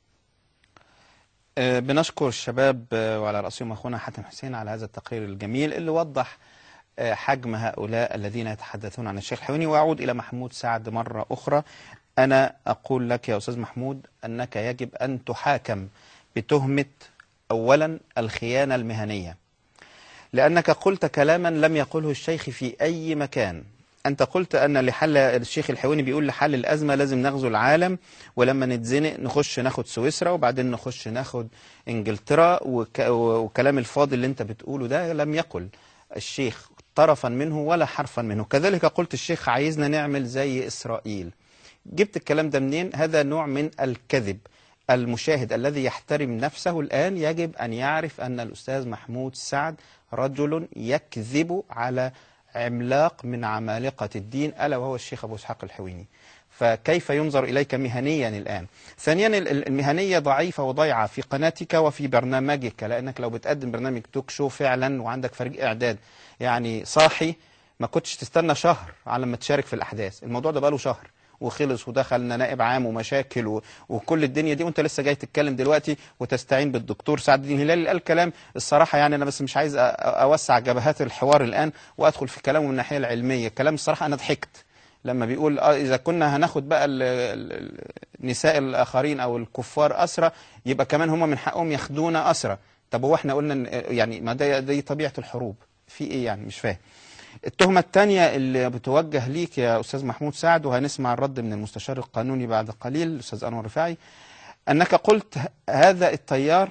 آه، بنشكر الشباب آه، وعلى رأسهم أخونا حاتم حسين على هذا التقرير الجميل اللي وضح آه، حجم هؤلاء الذين يتحدثون عن الشيخ الحويني وأعود إلى محمود سعد مرة أخرى أنا أقول لك يا أستاذ محمود أنك يجب أن تحاكم بتهمة أولا الخيانة المهنية لأنك قلت كلاما لم يقله الشيخ في أي مكان أنت قلت أن لحل الشيخ الحويني بيقول لحل الأزمة لازم نغزو العالم ولما نتزنق نخش ناخد سويسرا وبعدين نخش ناخد إنجلترا وك وكلام الفاضل اللي أنت بتقوله ده لم يقل الشيخ طرفا منه ولا حرفا منه كذلك قلت الشيخ عايزنا نعمل زي إسرائيل جبت الكلام ده منين هذا نوع من الكذب المشاهد الذي يحترم نفسه الآن يجب أن يعرف أن الأستاذ محمود سعد رجل يكذب على عملاق من عمالقة الدين ألا وهو الشيخ أبو إسحاق الحويني فكيف ينظر إليك مهنيا الآن ثانيا ال- ال- المهنية ضعيفة وضيعة في قناتك وفي برنامجك لأنك لو بتقدم برنامج توك شو فعلا وعندك فريق إعداد يعني صاحي ما كنتش تستنى شهر على ما تشارك في الأحداث الموضوع ده بقاله شهر وخلص ودخلنا نائب عام ومشاكل و... وكل الدنيا دي وانت لسه جاي تتكلم دلوقتي وتستعين بالدكتور سعد الدين هلال اللي قال كلام الصراحه يعني انا بس مش عايز أ- أ- اوسع جبهات الحوار الان وادخل في كلامه من الناحيه العلميه كلام الصراحه انا ضحكت لما بيقول اه اذا كنا هناخد بقى ال- ال- النساء الاخرين او الكفار اسرى يبقى كمان هم من حقهم ياخدونا اسرى طب هو احنا قلنا إن- يعني ما ده دي طبيعه الحروب في ايه يعني مش فاهم التهمة الثانية اللي بتوجه ليك يا أستاذ محمود سعد وهنسمع الرد من المستشار القانوني بعد قليل الأستاذ أنور رفاعي أنك قلت هذا التيار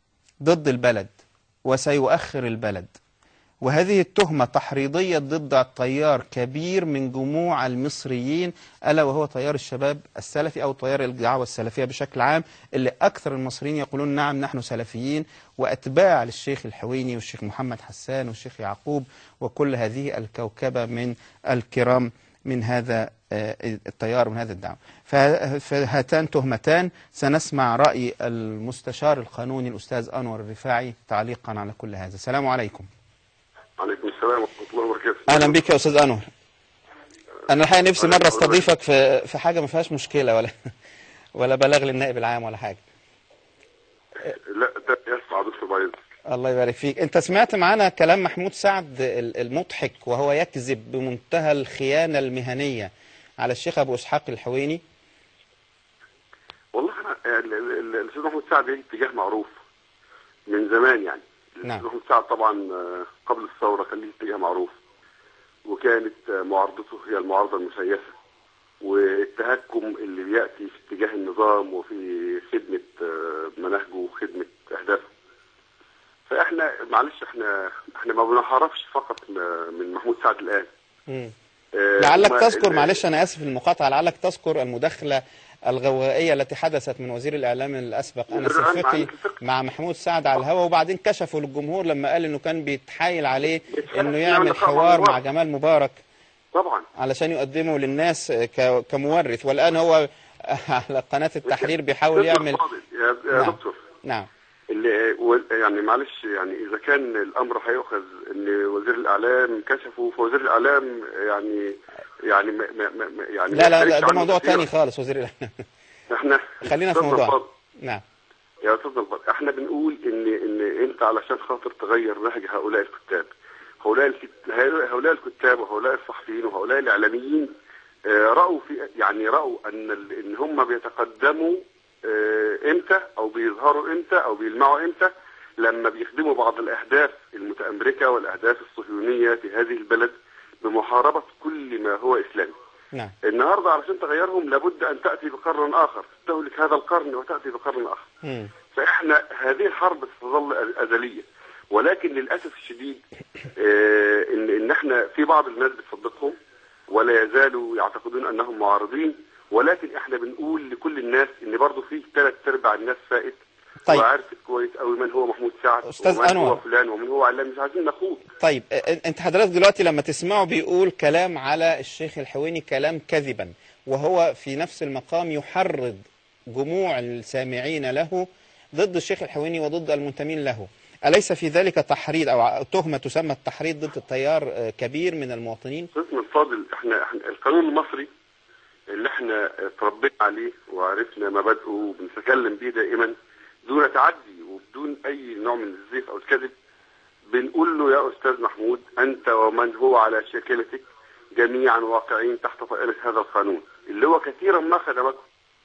ضد البلد وسيؤخر البلد وهذه التهمة تحريضية ضد التيار كبير من جموع المصريين ألا وهو تيار الشباب السلفي أو تيار الدعوة السلفية بشكل عام اللي أكثر المصريين يقولون نعم نحن سلفيين وأتباع للشيخ الحويني والشيخ محمد حسان والشيخ يعقوب وكل هذه الكوكبة من الكرام من هذا آه، التيار من هذا الدعوة فه- فهاتان تهمتان سنسمع رأي المستشار القانوني الأستاذ أنور الرفاعي تعليقا على كل هذا السلام عليكم عليكم السلام ورحمة الله وبركاته اهلا بك يا استاذ انور انا الحقيقه نفسي مره استضيفك في في حاجه ما فيهاش مشكله ولا ولا بلاغ للنائب العام ولا حاجه لا ده يسمع دكتور بايظ الله يبارك فيك انت سمعت معانا كلام محمود سعد ال- المضحك وهو يكذب بمنتهى الخيانه المهنيه على الشيخ ابو اسحاق الحويني والله انا ال- ال- ال- الاستاذ محمود سعد ليه اتجاه معروف من زمان يعني نعم. الاستاذ محمود سعد طبعا آه، قبل الثورة كان ليه اتجاه معروف وكانت آه، معارضته هي المعارضة المسيسة والتهكم اللي بيأتي في اتجاه النظام وفي خدمة آه، مناهجه وخدمة أهدافه فاحنا معلش احنا احنا ما بنحاربش فقط م- من محمود سعد الآن مم. آه، لعلك هما تذكر ال- معلش انا اسف المقاطعه لعلك تذكر المداخله الغوائيه التي حدثت من وزير الاعلام الاسبق انس وزير الإعلام الفقي عن الفقه. مع محمود سعد على الهواء وبعدين كشفوا للجمهور لما قال انه كان بيتحايل عليه انه يعمل يعمل لقاء مع حوار مبارك. مع جمال مبارك طبعا علشان يقدمه للناس ك- كمورث والان هو على قناه التحرير بيحاول يعمل يا, يا نعم. دكتور نعم اللي و- يعني معلش يعني اذا كان الامر هيؤخذ ان وزير الاعلام كشفه فوزير الاعلام يعني يعني ما ما ما يعني لا لا ما لا يختلفش ده عنه موضوع كثيراً. تاني خالص وزير الاعلام احنا خلينا في أستاذنا موضوع الفاضل، نعم يا استاذنا الفاضل احنا بنقول ان ان انت علشان خاطر تغير نهج هؤلاء الكتاب هؤلاء الكت- هؤلاء الكتاب وهؤلاء الصحفيين وهؤلاء الاعلاميين آه، راوا في يعني راوا ان ال- ان هم بيتقدموا آه، امتى او بيظهروا امتى او بيلمعوا امتى لما بيخدموا بعض الاهداف المتامركه والاهداف الصهيونيه في هذه البلد بمحاربه كل ما هو اسلامي نعم النهارده علشان تغيرهم لابد ان تاتي بقرن اخر تهلك هذا القرن وتاتي بقرن اخر مم. فاحنا هذه الحرب ستظل أز- ازليه ولكن للاسف الشديد آه، ان ان احنا في بعض الناس بتصدقهم ولا يزالوا يعتقدون انهم معارضين ولكن احنا بنقول لكل الناس ان برضه في ثلاث ارباع الناس فائت طيب. وعرفت كويس قوي من هو محمود سعد أستاذ ومن أنور. هو فلان ومن هو علان مش عايزين نخوض طيب ا- انت حضرتك دلوقتي لما تسمعه بيقول كلام على الشيخ الحويني كلام كذبا وهو في نفس المقام يحرض جموع السامعين له ضد الشيخ الحويني وضد المنتمين له أليس في ذلك تحريض أو تهمة تسمى التحريض ضد التيار آه، كبير من المواطنين استاذنا الفاضل احنا احنا القانون المصري اللي احنا اتربينا عليه وعرفنا مبادئه وبنتكلم بيه دائما دون تعدي وبدون اي نوع من الزيف او الكذب بنقول له يا استاذ محمود انت ومن هو على شاكلتك جميعا واقعين تحت طائله هذا القانون اللي هو كثيرا ما خدمكم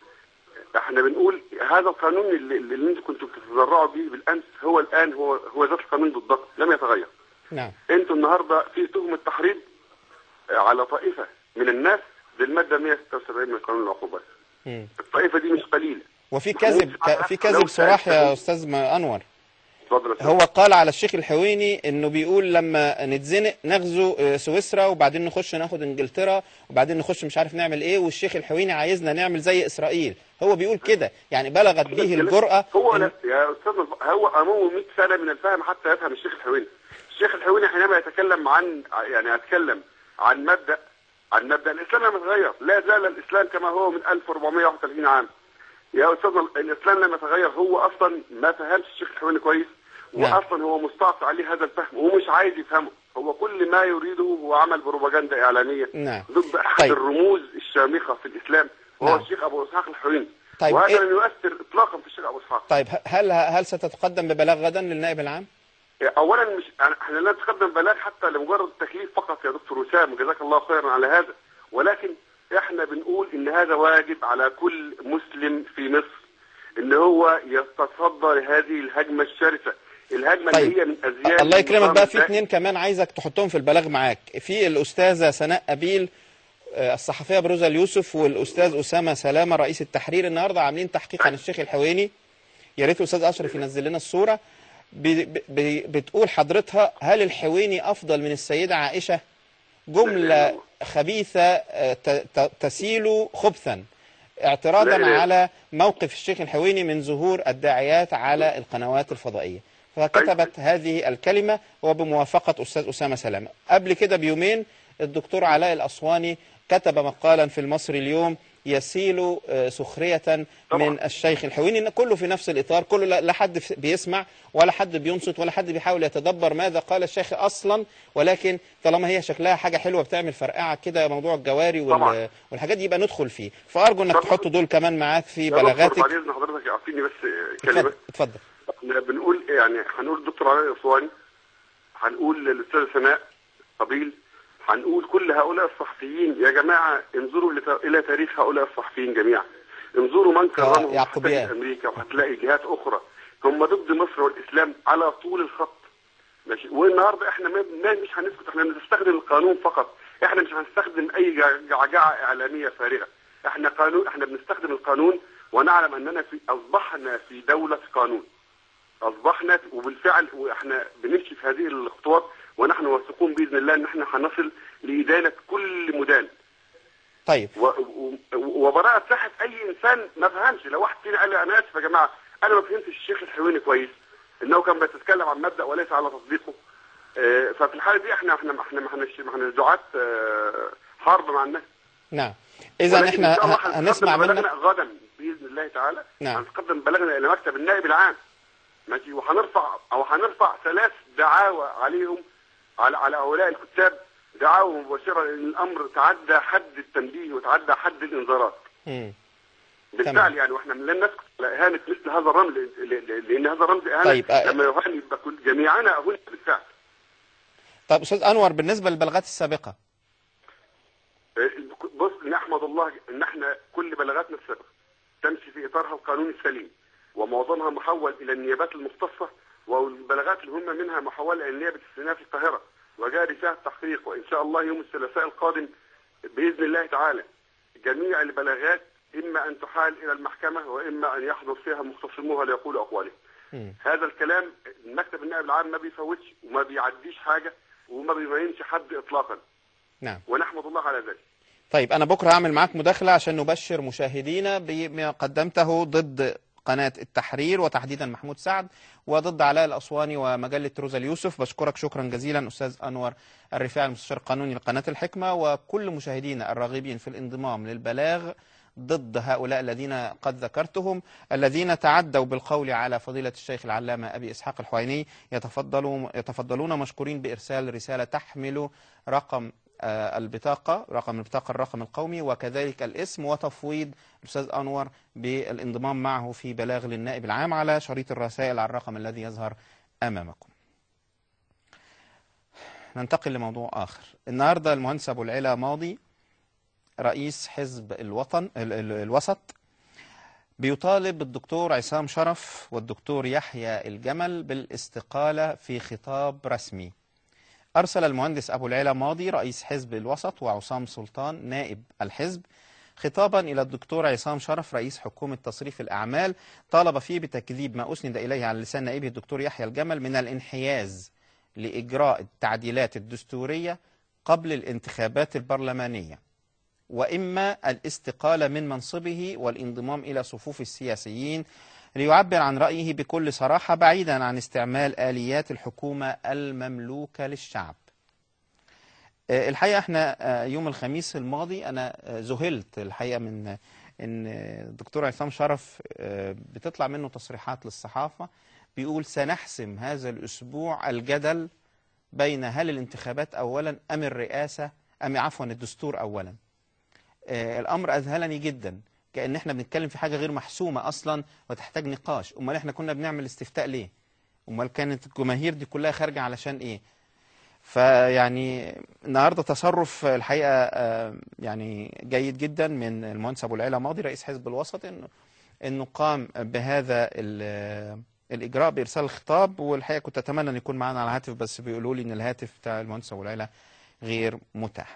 احنا بنقول هذا القانون اللي, اللي انتم كنتم بتتذرعوا به بالامس هو الان هو هو ذات القانون بالضبط لم يتغير نعم انتوا النهارده في تهمه تحريض آه، على طائفه من الناس بالماده 176 من قانون العقوبات مم. الطائفه دي مش قليله وفي كذب ك- في كذب صراح يا استاذ م- انور اتفضل يا أستاذ. هو قال على الشيخ الحويني انه بيقول لما نتزنق نغزو آه، سويسرا وبعدين نخش ناخد انجلترا وبعدين نخش مش عارف نعمل ايه والشيخ الحويني عايزنا نعمل زي اسرائيل هو بيقول كده يعني بلغت به الجرأة هو إن- لا يا استاذ الف- هو امامه 100 سنه من الفهم حتى يفهم الشيخ الحويني الشيخ الحويني حينما يتكلم عن يعني يتكلم عن مبدا عن مبدا الاسلام لم يتغير لا زال الاسلام كما هو من 1431 عام يا استاذ الاسلام لم يتغير هو اصلا ما فهمش الشيخ الحويني كويس نعم. واصلا هو مستعصي عليه هذا الفهم وهو مش عايز يفهمه هو كل ما يريده هو عمل بروباجندا اعلاميه نعم ضد احد طيب. الرموز الشامخه في الاسلام وهو نعم. الشيخ ابو اسحاق الحويني طيب وهذا إيه- لم يؤثر اطلاقا في الشيخ ابو اسحاق طيب هل هل ستتقدم ببلاغ غدا للنائب العام؟ اولا مش يعني احنا لا نتقدم بلاغ حتى لمجرد التكليف فقط يا دكتور وسام وجزاك الله خيرا على هذا ولكن احنا بنقول ان هذا واجب على كل مسلم في مصر ان هو يتصدى لهذه الهجمه الشرسه الهجمه طيب. اللي هي من ازياء الله يكرمك بقى في النظام اتنين كمان عايزك تحطهم في البلاغ معاك في الأستاذة سناء أبيل آه، الصحفية بروزة اليوسف والأستاذ أسامة سلامة رئيس التحرير النهاردة عاملين تحقيق عن الشيخ الحويني يا ريت أستاذ أشرف ينزل لنا الصورة ب- ب- بتقول حضرتها هل الحويني أفضل من السيدة عائشة جملة خبيثة آه، ت- ت- تسيل خبثا اعتراضا لا، لا. على موقف الشيخ الحويني من ظهور الداعيات على القنوات الفضائية فكتبت هذه الكلمة وبموافقة أستاذ أسامة سلامة قبل كده بيومين الدكتور علاء الأسواني كتب مقالا في المصري اليوم يسيل آه، سخرية من الشيخ الحويني إن كله في نفس الإطار كله لا لا حد في- بيسمع ولا حد بينصت ولا حد بيحاول يتدبر ماذا قال الشيخ أصلا ولكن طالما هي شكلها حاجة حلوة بتعمل فرقعة كده موضوع الجواري وال- طبعا. والحاجات دي يبقى ندخل فيه فأرجو إنك تحط دول كمان معاك في يا دكتور بلاغاتك بعد اذن حضرتك اعطيني بس كلمه اتفضل احنا بنقول يعني هنقول الدكتور علاء الاسواني هنقول للاستاذ سناء قبيل هنقول كل هؤلاء الصحفيين يا جماعه انظروا لت- الى تاريخ هؤلاء الصحفيين جميعا انظروا من كرمهم يعقوبيان. هتلاقي امريكا وهتلاقي جهات اخرى هم ضد مصر والاسلام على طول الخط ماشي والنهارده احنا ما ما- مش هنسكت احنا بنستخدم القانون فقط احنا مش هنستخدم اي جع- جعجعه اعلاميه فارغه احنا قانون احنا بنستخدم القانون ونعلم اننا في اصبحنا في دوله قانون اصبحنا وبالفعل واحنا بنمشي في هذه الخطوات ونحن واثقون باذن الله ان احنا هنصل لادانه كل مدان طيب و- و- وبراءة صحة أي إنسان ما فهمش لو واحد فينا قال لي أنا آسف يا جماعة أنا ما فهمتش الشيخ الحويني كويس إنه كان بيتكلم عن مبدأ وليس على تصديقه آه، ففي الحالة دي إحنا إحنا إحنا ما احناش ما احناش دعاة آه، حرب مع الناس نعم إذا ولكن احنا إن شاء الله ه- هنسمع هنقدم منك بلاغنا غدا بإذن الله تعالى نعم. هنقدم بلاغنا إلى مكتب النائب العام ماشي وهنرفع أو هنرفع ثلاث دعاوى عليهم على على هؤلاء الكتاب دعاوى مباشرة لأن الأمر تعدى حد التنبيه وتعدى حد الإنذارات مم. بالفعل يعني واحنا لن نسكت على اهانه مثل هذا الرمز ل- ل- لان هذا الرمز اهانه طيب، آه. لما يهان يبقى كل جميعنا اهنا بالفعل طيب أستاذ أنور بالنسبة للبلاغات السابقة آه، بص نحمد الله ان احنا كل بلاغاتنا السابقه تمشي في اطارها القانوني السليم ومعظمها محول الى النيابات المختصه والبلاغات اللي هم منها محوله الى نيابه السنه في القاهره وجاري فيها التحقيق وان شاء الله يوم الثلاثاء القادم باذن الله تعالى جميع البلاغات اما ان تحال الى المحكمه واما ان يحضر فيها مختصموها ليقولوا اقوالهم هذا الكلام مكتب النائب العام ما بيفوتش وما بيعديش حاجه وما بيبينش حد اطلاقا نعم ونحمد الله على ذلك طيب أنا بكرة هعمل معاك مداخلة عشان نبشر مشاهدينا بما قدمته ضد قناة التحرير وتحديدا محمود سعد وضد علاء الأسواني ومجلة روزا اليوسف بشكرك شكرا جزيلا أستاذ أنور الرفاعي المستشار القانوني لقناة الحكمة وكل مشاهدينا الراغبين في الانضمام للبلاغ ضد هؤلاء الذين قد ذكرتهم الذين تعدوا بالقول على فضيلة الشيخ العلامة أبي إسحاق الحويني يتفضلوا يتفضلون مشكورين بإرسال رسالة تحمل رقم آه، البطاقة رقم البطاقة الرقم القومي وكذلك الاسم وتفويض الأستاذ أنور بالانضمام معه في بلاغ للنائب العام على شريط الرسائل على الرقم الذي يظهر أمامكم ننتقل لموضوع آخر النهاردة المهندس أبو العلا ماضي رئيس حزب الوطن ال- ال- الوسط بيطالب الدكتور عصام شرف والدكتور يحيى الجمل بالاستقالة في خطاب رسمي أرسل المهندس أبو العلا ماضي رئيس حزب الوسط وعصام سلطان نائب الحزب خطابا إلى الدكتور عصام شرف رئيس حكومة تصريف الأعمال طالب فيه بتكذيب ما أسند إليه على لسان نائبه الدكتور يحيى الجمل من الانحياز لإجراء التعديلات الدستورية قبل الانتخابات البرلمانية وإما الاستقالة من منصبه والانضمام إلى صفوف السياسيين ليعبر عن رأيه بكل صراحة بعيدا عن استعمال آليات الحكومة المملوكة للشعب آه، الحقيقة احنا آه، يوم الخميس الماضي أنا آه، ذهلت الحقيقة من إن الدكتور عصام شرف آه، بتطلع منه تصريحات للصحافة بيقول سنحسم هذا الأسبوع الجدل بين هل الانتخابات أولا أم الرئاسة أم عفوا الدستور أولا آه، الأمر أذهلني جدا كأن احنا بنتكلم في حاجة غير محسومة أصلا وتحتاج نقاش أمال احنا كنا بنعمل استفتاء ليه أمال كانت الجماهير دي كلها خارجة علشان إيه فيعني النهارده تصرف الحقيقه آه، يعني جيد جدا من المهندس ابو العلا ماضي رئيس حزب الوسط انه انه قام بهذا ال- الاجراء بارسال الخطاب والحقيقه كنت اتمنى ان يكون معانا على الهاتف بس بيقولوا لي ان الهاتف بتاع المهندس ابو العلا غير متاح.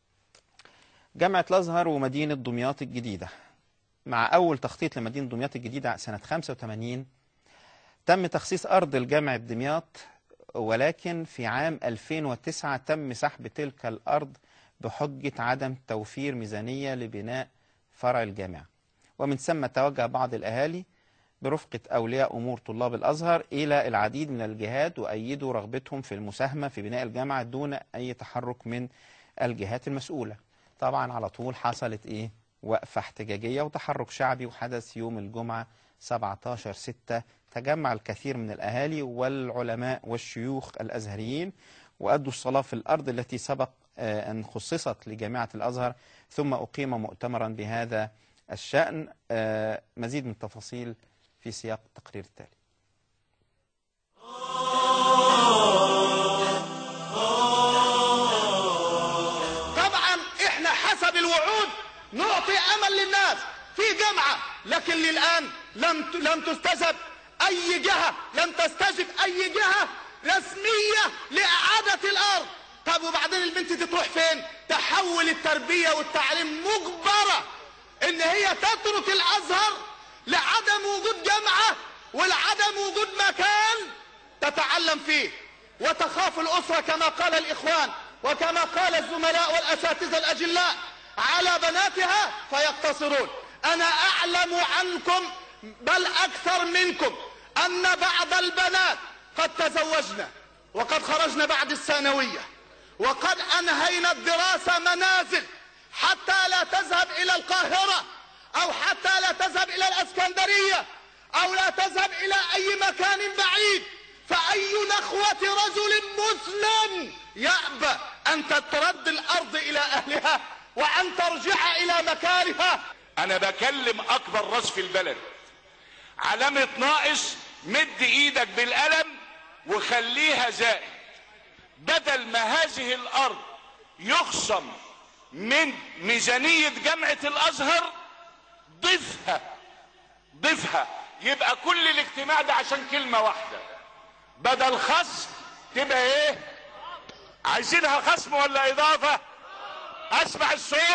جامعه الازهر ومدينه دمياط الجديده مع اول تخطيط لمدينه دمياط الجديده سنه 85 تم تخصيص ارض الجامعه دمياط ولكن في عام 2009 تم سحب تلك الأرض بحجة عدم توفير ميزانية لبناء فرع الجامعة ومن ثم توجه بعض الأهالي برفقة أولياء أمور طلاب الأزهر إلى العديد من الجهات وأيدوا رغبتهم في المساهمة في بناء الجامعة دون أي تحرك من الجهات المسؤولة طبعا على طول حصلت إيه وقفة احتجاجية وتحرك شعبي وحدث يوم الجمعة 17 6 تجمع الكثير من الأهالي والعلماء والشيوخ الأزهريين وأدوا الصلاة في الأرض التي سبق آه، أن خصصت لجامعة الأزهر ثم أقيم مؤتمرا بهذا الشأن آه، مزيد من التفاصيل في سياق التقرير التالي طبعا احنا حسب الوعود نعطي امل للناس في جامعه لكن للان لم لم تستجب اي جهه لم تستجب اي جهه رسميه لاعاده الارض طب وبعدين البنت دي تروح فين تحول التربيه والتعليم مجبره ان هي تترك الازهر لعدم وجود جامعه ولعدم وجود مكان تتعلم فيه وتخاف الأسرة كما قال الإخوان وكما قال الزملاء والأساتذة الأجلاء على بناتها فيقتصرون أنا أعلم عنكم بل أكثر منكم أن بعض البنات قد تزوجنا وقد خرجنا بعد الثانوية وقد أنهينا الدراسة منازل حتى لا تذهب إلى القاهرة أو حتى لا تذهب إلى الأسكندرية أو لا تذهب إلى أي مكان بعيد فأي نخوة رجل مسلم يأبى أن تترد الأرض إلى أهلها وأن ترجع إلى مكانها انا بكلم اكبر راس في البلد علامة ناقص مد ايدك بالقلم وخليها زائد بدل ما هذه الارض يخصم من ميزانية جامعة الازهر ضيفها ضيفها يبقى كل الاجتماع ده عشان كلمة واحدة بدل خصم تبقى ايه عايزينها خصم ولا اضافة اسمع الصوت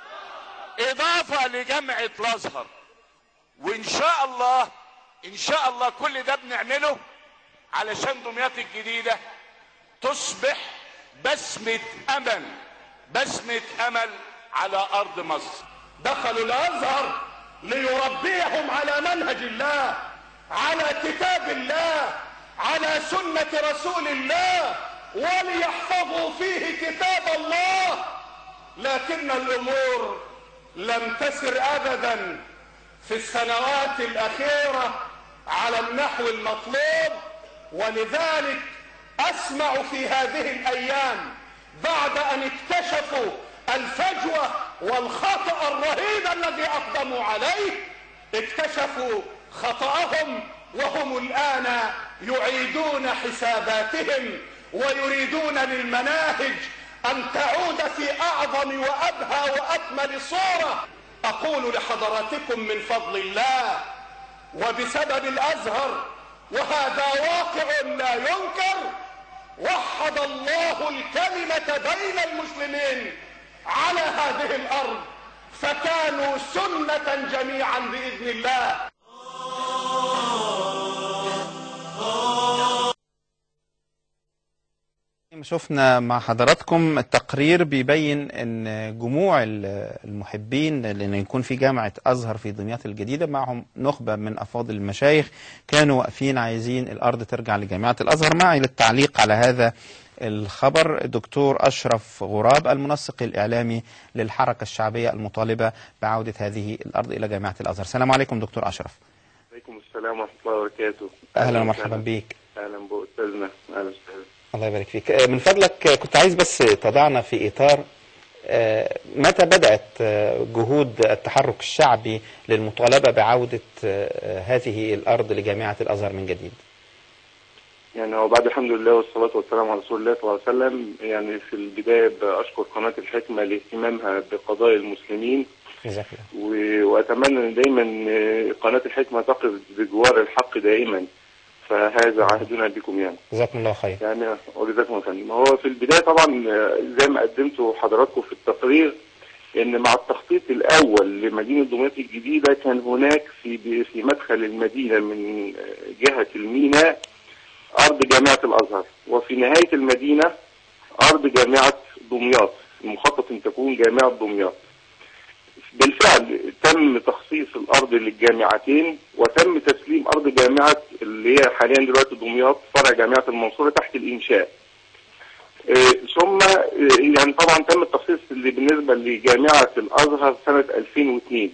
اضافة لجامعة الازهر وان شاء الله ان شاء الله كل ده بنعمله علشان دمياط الجديدة تصبح بسمة امل بسمة امل على ارض مصر دخلوا الازهر ليربيهم على منهج الله على كتاب الله على سنة رسول الله وليحفظوا فيه كتاب الله لكن الامور لم تسر ابدا في السنوات الاخيرة على النحو المطلوب ولذلك اسمع في هذه الايام بعد ان اكتشفوا الفجوة والخطأ الرهيب الذي اقدموا عليه اكتشفوا خطأهم وهم الان يعيدون حساباتهم ويريدون للمناهج ان تعود في اعظم وابهى واكمل صورة اقول لحضراتكم من فضل الله وبسبب الازهر وهذا واقع لا ينكر وحد الله الكلمة بين المسلمين على هذه الأرض فكانوا سنة جميعا بإذن الله شفنا مع حضراتكم التقرير بيبين ان جموع ال- المحبين لان يكون في جامعه ازهر في دمياط الجديده معهم نخبه من افاضل المشايخ كانوا واقفين عايزين الارض ترجع لجامعه الازهر معي للتعليق على هذا الخبر الدكتور اشرف غراب المنسق الاعلامي للحركه الشعبيه المطالبه بعوده هذه الارض الى جامعه الازهر السلام عليكم دكتور اشرف عليكم السلام ورحمة الله وبركاته اهلا ومرحبا بيك أهلا بأستاذنا أهلا أستاذ الله يبارك فيك آه، من فضلك آه، كنت عايز بس تضعنا في إطار آه، متى بدأت آه، جهود التحرك الشعبي للمطالبة بعودة آه، هذه الأرض لجامعة الأزهر من جديد يعني هو بعد الحمد لله والصلاة والسلام على رسول الله صلى الله عليه وسلم يعني في البداية بأشكر قناة الحكمة لاهتمامها بقضايا المسلمين جزاك الله و- وأتمنى أن دايما آه، قناة الحكمة تقف بجوار الحق دائما فهذا عهدنا بكم يعني جزاكم الله خير يعني وجزاكم الله خير هو في البداية طبعا آه، زي ما قدمتوا حضراتكم في التقرير ان مع التخطيط الاول لمدينة دمياط الجديدة كان هناك في في مدخل المدينة من آه، جهة الميناء ارض جامعة الازهر وفي نهاية المدينة ارض جامعة دمياط المخطط ان تكون جامعة دمياط بالفعل تم تخصيص الارض للجامعتين وتم تسليم ارض جامعه اللي هي حاليا دلوقتي دمياط فرع جامعه المنصوره تحت الانشاء. آه، ثم آه، يعني طبعا تم التخصيص اللي بالنسبه لجامعه الازهر سنه 2002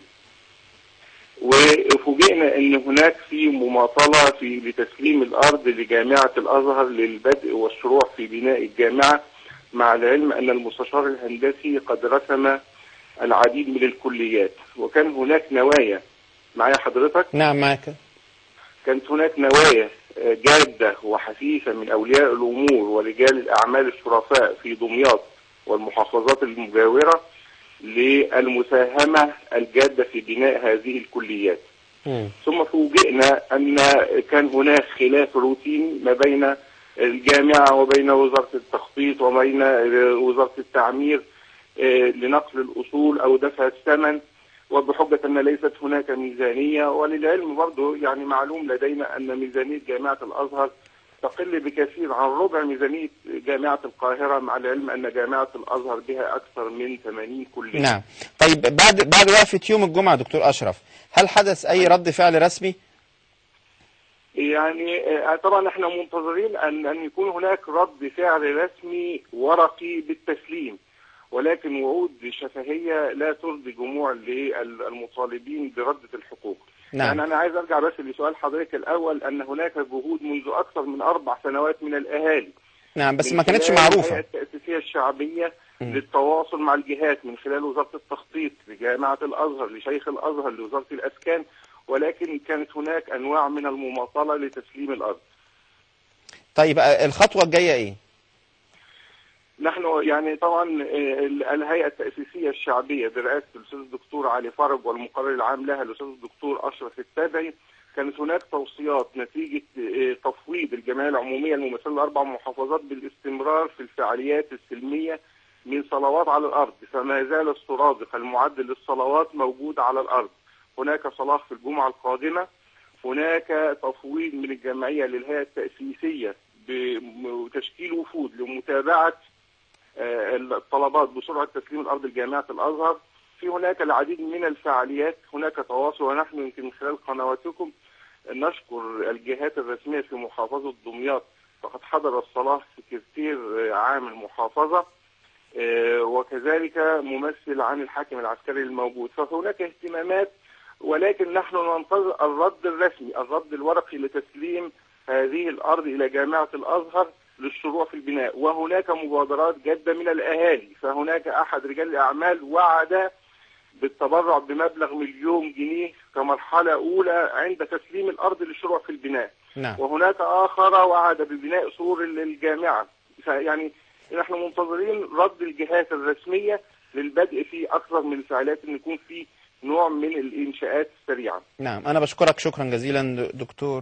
وفوجئنا ان هناك في مماطله في لتسليم الارض لجامعه الازهر للبدء والشروع في بناء الجامعه مع العلم ان المستشار الهندسي قد رسم العديد من الكليات وكان هناك نوايا معايا حضرتك نعم معك كانت هناك نوايا آه، جادة وحثيثة من أولياء الأمور ورجال الأعمال الشرفاء في دمياط والمحافظات المجاورة للمساهمة الجادة في بناء هذه الكليات ثم فوجئنا أن كان هناك خلاف روتيني ما بين الجامعة وبين وزارة التخطيط وبين آه، وزارة التعمير آه، لنقل الأصول أو دفع الثمن وبحجة أن ليست هناك ميزانية وللعلم برضه يعني معلوم لدينا أن ميزانية جامعة الأزهر تقل بكثير عن ربع ميزانية جامعة القاهرة مع العلم أن جامعة الأزهر بها أكثر من 80 كلية نعم طيب بعد بعد وقفة يوم الجمعة دكتور أشرف هل حدث أي رد فعل رسمي؟ يعني آه، طبعا احنا منتظرين ان ان يكون هناك رد فعل رسمي ورقي بالتسليم ولكن وعود شفهيه لا ترضي جموع المطالبين برده الحقوق. نعم. يعني انا عايز ارجع بس لسؤال حضرتك الاول ان هناك جهود منذ اكثر من اربع سنوات من الاهالي نعم بس من ما كانتش خلال معروفة الهيئة التأسيسية الشعبية مم. للتواصل مع الجهات من خلال وزارة التخطيط لجامعة الأزهر لشيخ الأزهر لوزارة الأسكان ولكن كانت هناك أنواع من المماطلة لتسليم الأرض طيب آه، الخطوة الجاية إيه؟ نحن يعني طبعا آه، الهيئة التأسيسية الشعبية برئاسة الأستاذ الدكتور علي فرج والمقرر العام لها الأستاذ الدكتور أشرف التابعي كانت هناك توصيات نتيجة آه، تفويض الجمعية العمومية الممثلة لأربع محافظات بالاستمرار في الفعاليات السلمية من صلوات على الأرض فما زال السرادق المعد للصلوات موجود على الأرض هناك صلاة في الجمعة القادمة هناك تفويض من الجمعية للهيئة التأسيسية بتشكيل وفود لمتابعة آه، الطلبات بسرعة تسليم الأرض لجامعة الأزهر في هناك العديد من الفعاليات هناك تواصل ونحن يمكن من خلال قنواتكم نشكر الجهات الرسمية في محافظة دمياط فقد حضر الصلاة سكرتير آه، عام المحافظة آه، وكذلك ممثل عن الحاكم العسكري الموجود فهناك اهتمامات ولكن نحن ننتظر الرد الرسمي الرد الورقي لتسليم هذه الأرض إلى جامعة الأزهر للشروع في البناء وهناك مبادرات جادة من الأهالي فهناك أحد رجال الأعمال وعد بالتبرع بمبلغ مليون جنيه كمرحلة أولى عند تسليم الأرض للشروع في البناء نعم وهناك آخر وعد ببناء سور للجامعة يعني نحن منتظرين رد الجهات الرسمية للبدء في أكثر من الفعاليات أن يكون في نوع من الإنشاءات السريعة نعم أنا بشكرك شكرا جزيلا دكتور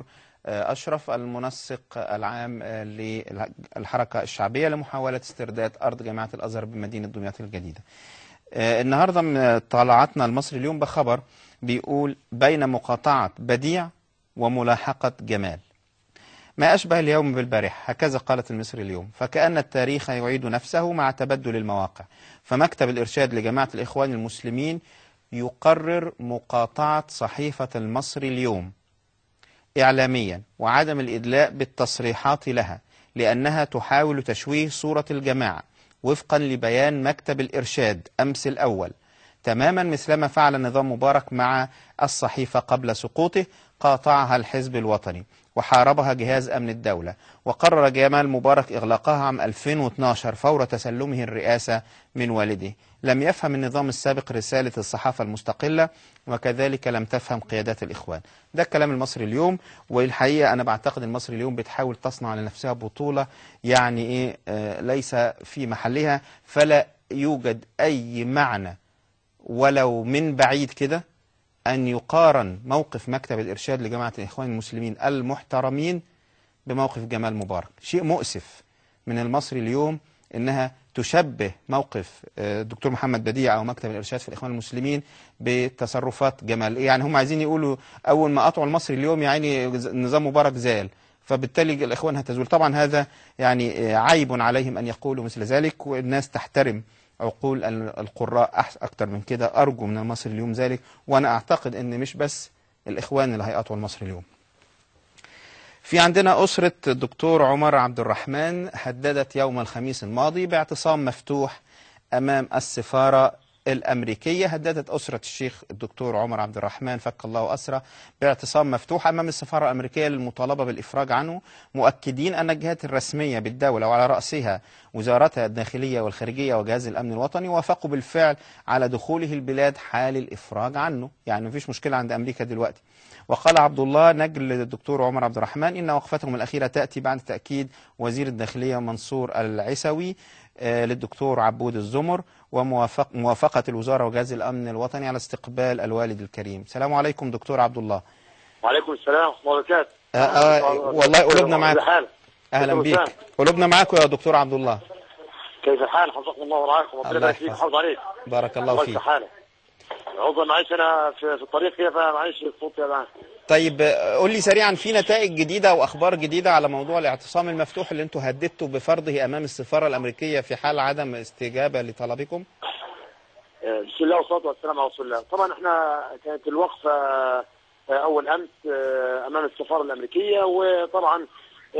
آه، أشرف المنسق العام آه، للحركة الشعبية لمحاولة استرداد أرض جامعة الأزهر بمدينة دمياط الجديدة آه، النهاردة من طلعتنا المصري اليوم بخبر بيقول بين مقاطعة بديع وملاحقة جمال ما أشبه اليوم بالبارح هكذا قالت المصري اليوم فكأن التاريخ يعيد نفسه مع تبدل المواقع فمكتب الإرشاد لجماعة الإخوان المسلمين يقرر مقاطعة صحيفة المصري اليوم إعلاميا وعدم الإدلاء بالتصريحات لها لأنها تحاول تشويه صورة الجماعة وفقا لبيان مكتب الإرشاد أمس الأول تماما مثلما فعل نظام مبارك مع الصحيفة قبل سقوطه قاطعها الحزب الوطني وحاربها جهاز أمن الدولة وقرر جمال مبارك إغلاقها عام 2012 فور تسلمه الرئاسة من والده لم يفهم النظام السابق رسالة الصحافة المستقلة وكذلك لم تفهم قيادات الإخوان ده الكلام المصري اليوم والحقيقة أنا بعتقد المصري اليوم بتحاول تصنع لنفسها بطولة يعني إيه آه ليس في محلها فلا يوجد أي معنى ولو من بعيد كده أن يقارن موقف مكتب الإرشاد لجماعة الإخوان المسلمين المحترمين بموقف جمال مبارك شيء مؤسف من المصري اليوم إنها تشبه موقف آه، الدكتور محمد بديع أو مكتب الإرشاد في الإخوان المسلمين بتصرفات جمال يعني هم عايزين يقولوا أول ما قطعوا المصري اليوم يعني نظام مبارك زال فبالتالي الإخوان هتزول طبعا هذا يعني آه، عيب عليهم أن يقولوا مثل ذلك والناس تحترم عقول ال- القراء أح- أكتر من كده أرجو من المصري اليوم ذلك وأنا أعتقد أن مش بس الإخوان اللي هيقطعوا المصري اليوم في عندنا أسرة الدكتور عمر عبد الرحمن هددت يوم الخميس الماضي باعتصام مفتوح أمام السفارة الأمريكية هددت أسرة الشيخ الدكتور عمر عبد الرحمن فك الله أسرة باعتصام مفتوح أمام السفارة الأمريكية للمطالبة بالإفراج عنه مؤكدين أن الجهات الرسمية بالدولة وعلى رأسها وزارتها الداخلية والخارجية وجهاز الأمن الوطني وافقوا بالفعل على دخوله البلاد حال الإفراج عنه يعني مفيش مشكلة عند أمريكا دلوقتي وقال عبد الله نجل الدكتور عمر عبد الرحمن إن وقفتهم الأخيرة تأتي بعد تأكيد وزير الداخلية منصور العسوي آه، للدكتور عبود الزمر وموافق موافقة الوزارة وجهاز الأمن الوطني على استقبال الوالد الكريم السلام عليكم دكتور عبد الله وعليكم السلام ورحمة الله وبركاته آه آه والله قلوبنا معاك الحال أهلا كيف بيك الحال؟ قلوبنا معاك يا دكتور عبد الله كيف الحال حفظكم الله ورعاكم ربنا الله يبارك فيك يحفظك. ويحافظ عليك بارك الله فيك يصلح حالك عذرا معلش انا في, في الطريق كده فمعلش الصوت يا جماعه طيب آه، قول لي سريعا في نتائج جديدة وأخبار جديدة على موضوع الاعتصام المفتوح اللي انتوا هددتوا بفرضه أمام السفارة الأمريكية في حال عدم استجابة لطلبكم آه، بسم الله والصلاه والسلام على رسول الله طبعا احنا كانت الوقفه آه، اول امس آه، امام السفاره الامريكيه وطبعا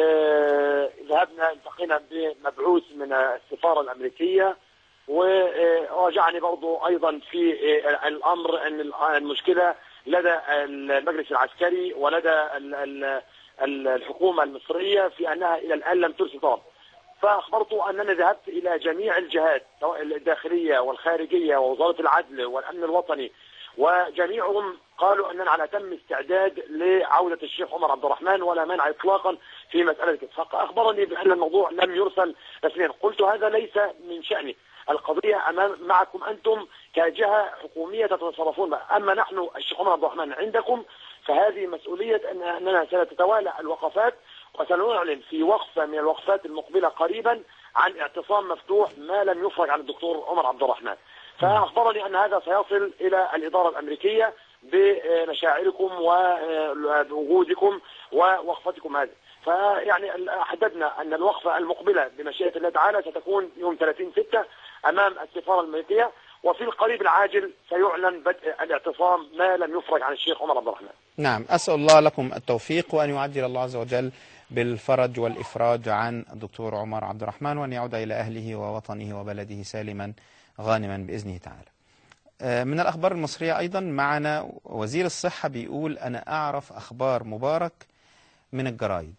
آه، ذهبنا التقينا بمبعوث من السفاره الامريكيه وراجعني برضو ايضا في آه، الامر ان المشكله لدى المجلس العسكري ولدى ال- ال- ال- الحكومه المصريه في انها الى الان لم ترسل طلب فاخبرت انني ذهبت الى جميع الجهات سواء الداخليه والخارجيه ووزاره العدل والامن الوطني وجميعهم قالوا اننا على اتم استعداد لعوده الشيخ عمر عبد الرحمن ولا مانع اطلاقا في مساله كده فاخبرني بان الموضوع لم يرسل رسميا قلت هذا ليس من شاني القضيه امام معكم انتم كجهه حكوميه تتصرفون بها. اما نحن الشيخ عمر عبد الرحمن عندكم فهذه مسؤوليه أن اننا سنتتوالى الوقفات وسنعلن في وقفه من الوقفات المقبله قريبا عن اعتصام مفتوح ما لم يفرج عن الدكتور عمر عبد الرحمن. فاخبرني ان هذا سيصل الى الاداره الامريكيه بمشاعركم وبوجودكم ووقفتكم هذه. فيعني حددنا ان الوقفه المقبله بمشيئه الله تعالى ستكون يوم 30 6 امام السفاره الامريكيه وفي القريب العاجل سيعلن بدء الاعتصام ما لم يفرج عن الشيخ عمر عبد الرحمن. نعم أسأل الله لكم التوفيق وأن يعجل الله عز وجل بالفرج والإفراج عن الدكتور عمر عبد الرحمن وأن يعود إلى أهله ووطنه وبلده سالما غانما بإذنه تعالى آه، من الأخبار المصرية أيضا معنا وزير الصحة بيقول أنا أعرف أخبار مبارك من الجرايد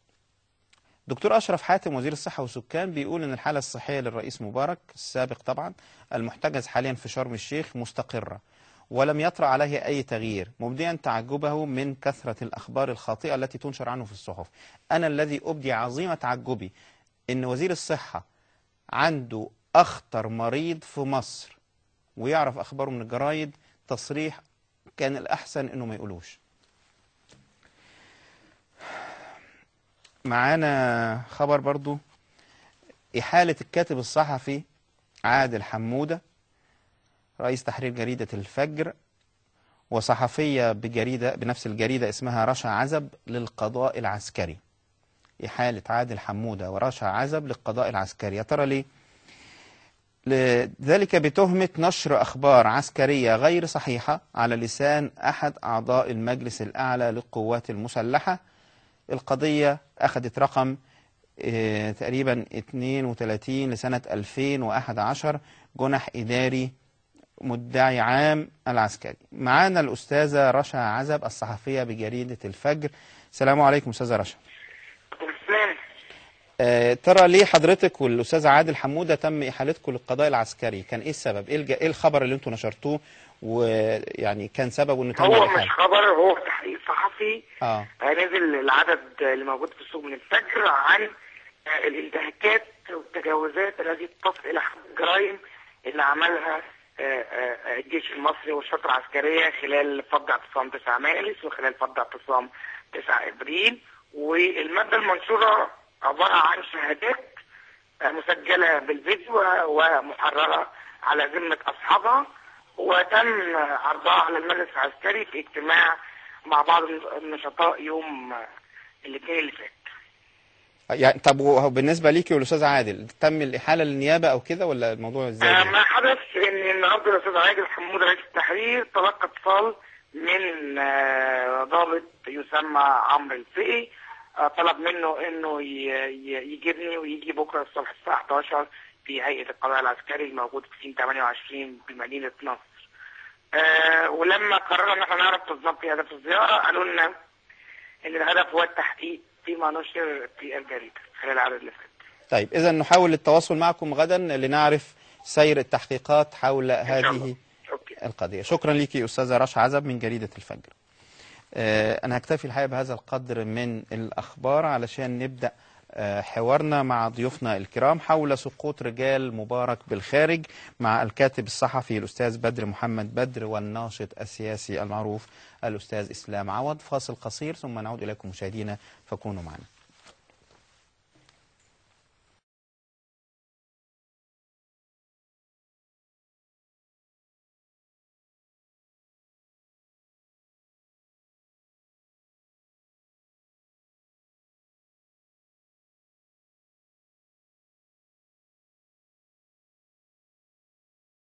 دكتور أشرف حاتم وزير الصحة والسكان بيقول أن الحالة الصحية للرئيس مبارك السابق طبعا المحتجز حاليا في شرم الشيخ مستقرة ولم يطرأ عليه أي تغيير مبديا تعجبه من كثرة الأخبار الخاطئة التي تنشر عنه في الصحف أنا الذي أبدي عظيم تعجبي أن وزير الصحة عنده أخطر مريض في مصر ويعرف أخباره من الجرايد تصريح كان الأحسن أنه ما يقولوش معانا خبر برضو إحالة الكاتب الصحفي عادل حمودة رئيس تحرير جريدة الفجر وصحفية بجريدة بنفس الجريدة اسمها رشا عزب للقضاء العسكري إحالة عادل حمودة ورشا عزب للقضاء العسكري يا ترى ليه؟ ذلك بتهمة نشر أخبار عسكرية غير صحيحة على لسان أحد أعضاء المجلس الأعلى للقوات المسلحة القضية أخذت رقم آه، تقريبا 32 لسنة 2011 جنح إداري مدعي عام العسكري معانا الأستاذة رشا عزب الصحفية بجريدة الفجر السلام عليكم أستاذة رشا آه، ترى ليه حضرتك والاستاذ عادل حموده تم احالتكم للقضاء العسكري كان ايه السبب ايه, الج... إيه الخبر اللي انتم نشرتوه ويعني كان سببه انه تم هو الإحالة؟ مش خبر هو تحقيق صحفي اه آه، نزل العدد اللي موجود في السوق من الفجر عن آه، الانتهاكات والتجاوزات التي تصل الى حد الجرائم اللي عملها آه، آه، الجيش المصري والشرطه العسكريه خلال فض اعتصام 9 مارس وخلال فض اعتصام 9 ابريل والماده المنشوره عباره عن شهادات آه، مسجله بالفيديو ومحرره على ذمه اصحابها وتم عرضها على المجلس العسكري في اجتماع مع بعض النشطاء يوم الاثنين اللي فات يعني طب وهو بالنسبه ليكي والاستاذ عادل تم الاحاله للنيابه او كده ولا الموضوع ازاي آه، يعني؟ ما حدث ان النهارده الاستاذ عادل حمود رئيس التحرير تلقى اتصال من آه، ضابط يسمى عمرو الفقي آه، طلب منه انه ي- ي- يجيبني ويجي بكره الصبح الساعه 11 في هيئه القضاء العسكري الموجود في سين 28 بمدينه نصر. آه، ولما قررنا ان احنا نعرف بالظبط هدف الزياره قالوا لنا ان الهدف هو التحقيق فيما نشر في الجريده خلال العدد اللي فات. طيب اذا نحاول التواصل معكم غدا لنعرف سير التحقيقات حول هذه القضيه شكرا ليكي استاذه رشا عزب من جريده الفجر آه، انا هكتفي الحقيقه بهذا القدر من الاخبار علشان نبدا آه، حوارنا مع ضيوفنا الكرام حول سقوط رجال مبارك بالخارج مع الكاتب الصحفي الأستاذ بدر محمد بدر والناشط السياسي المعروف الأستاذ إسلام عوض فاصل قصير ثم نعود إليكم مشاهدينا فكونوا معنا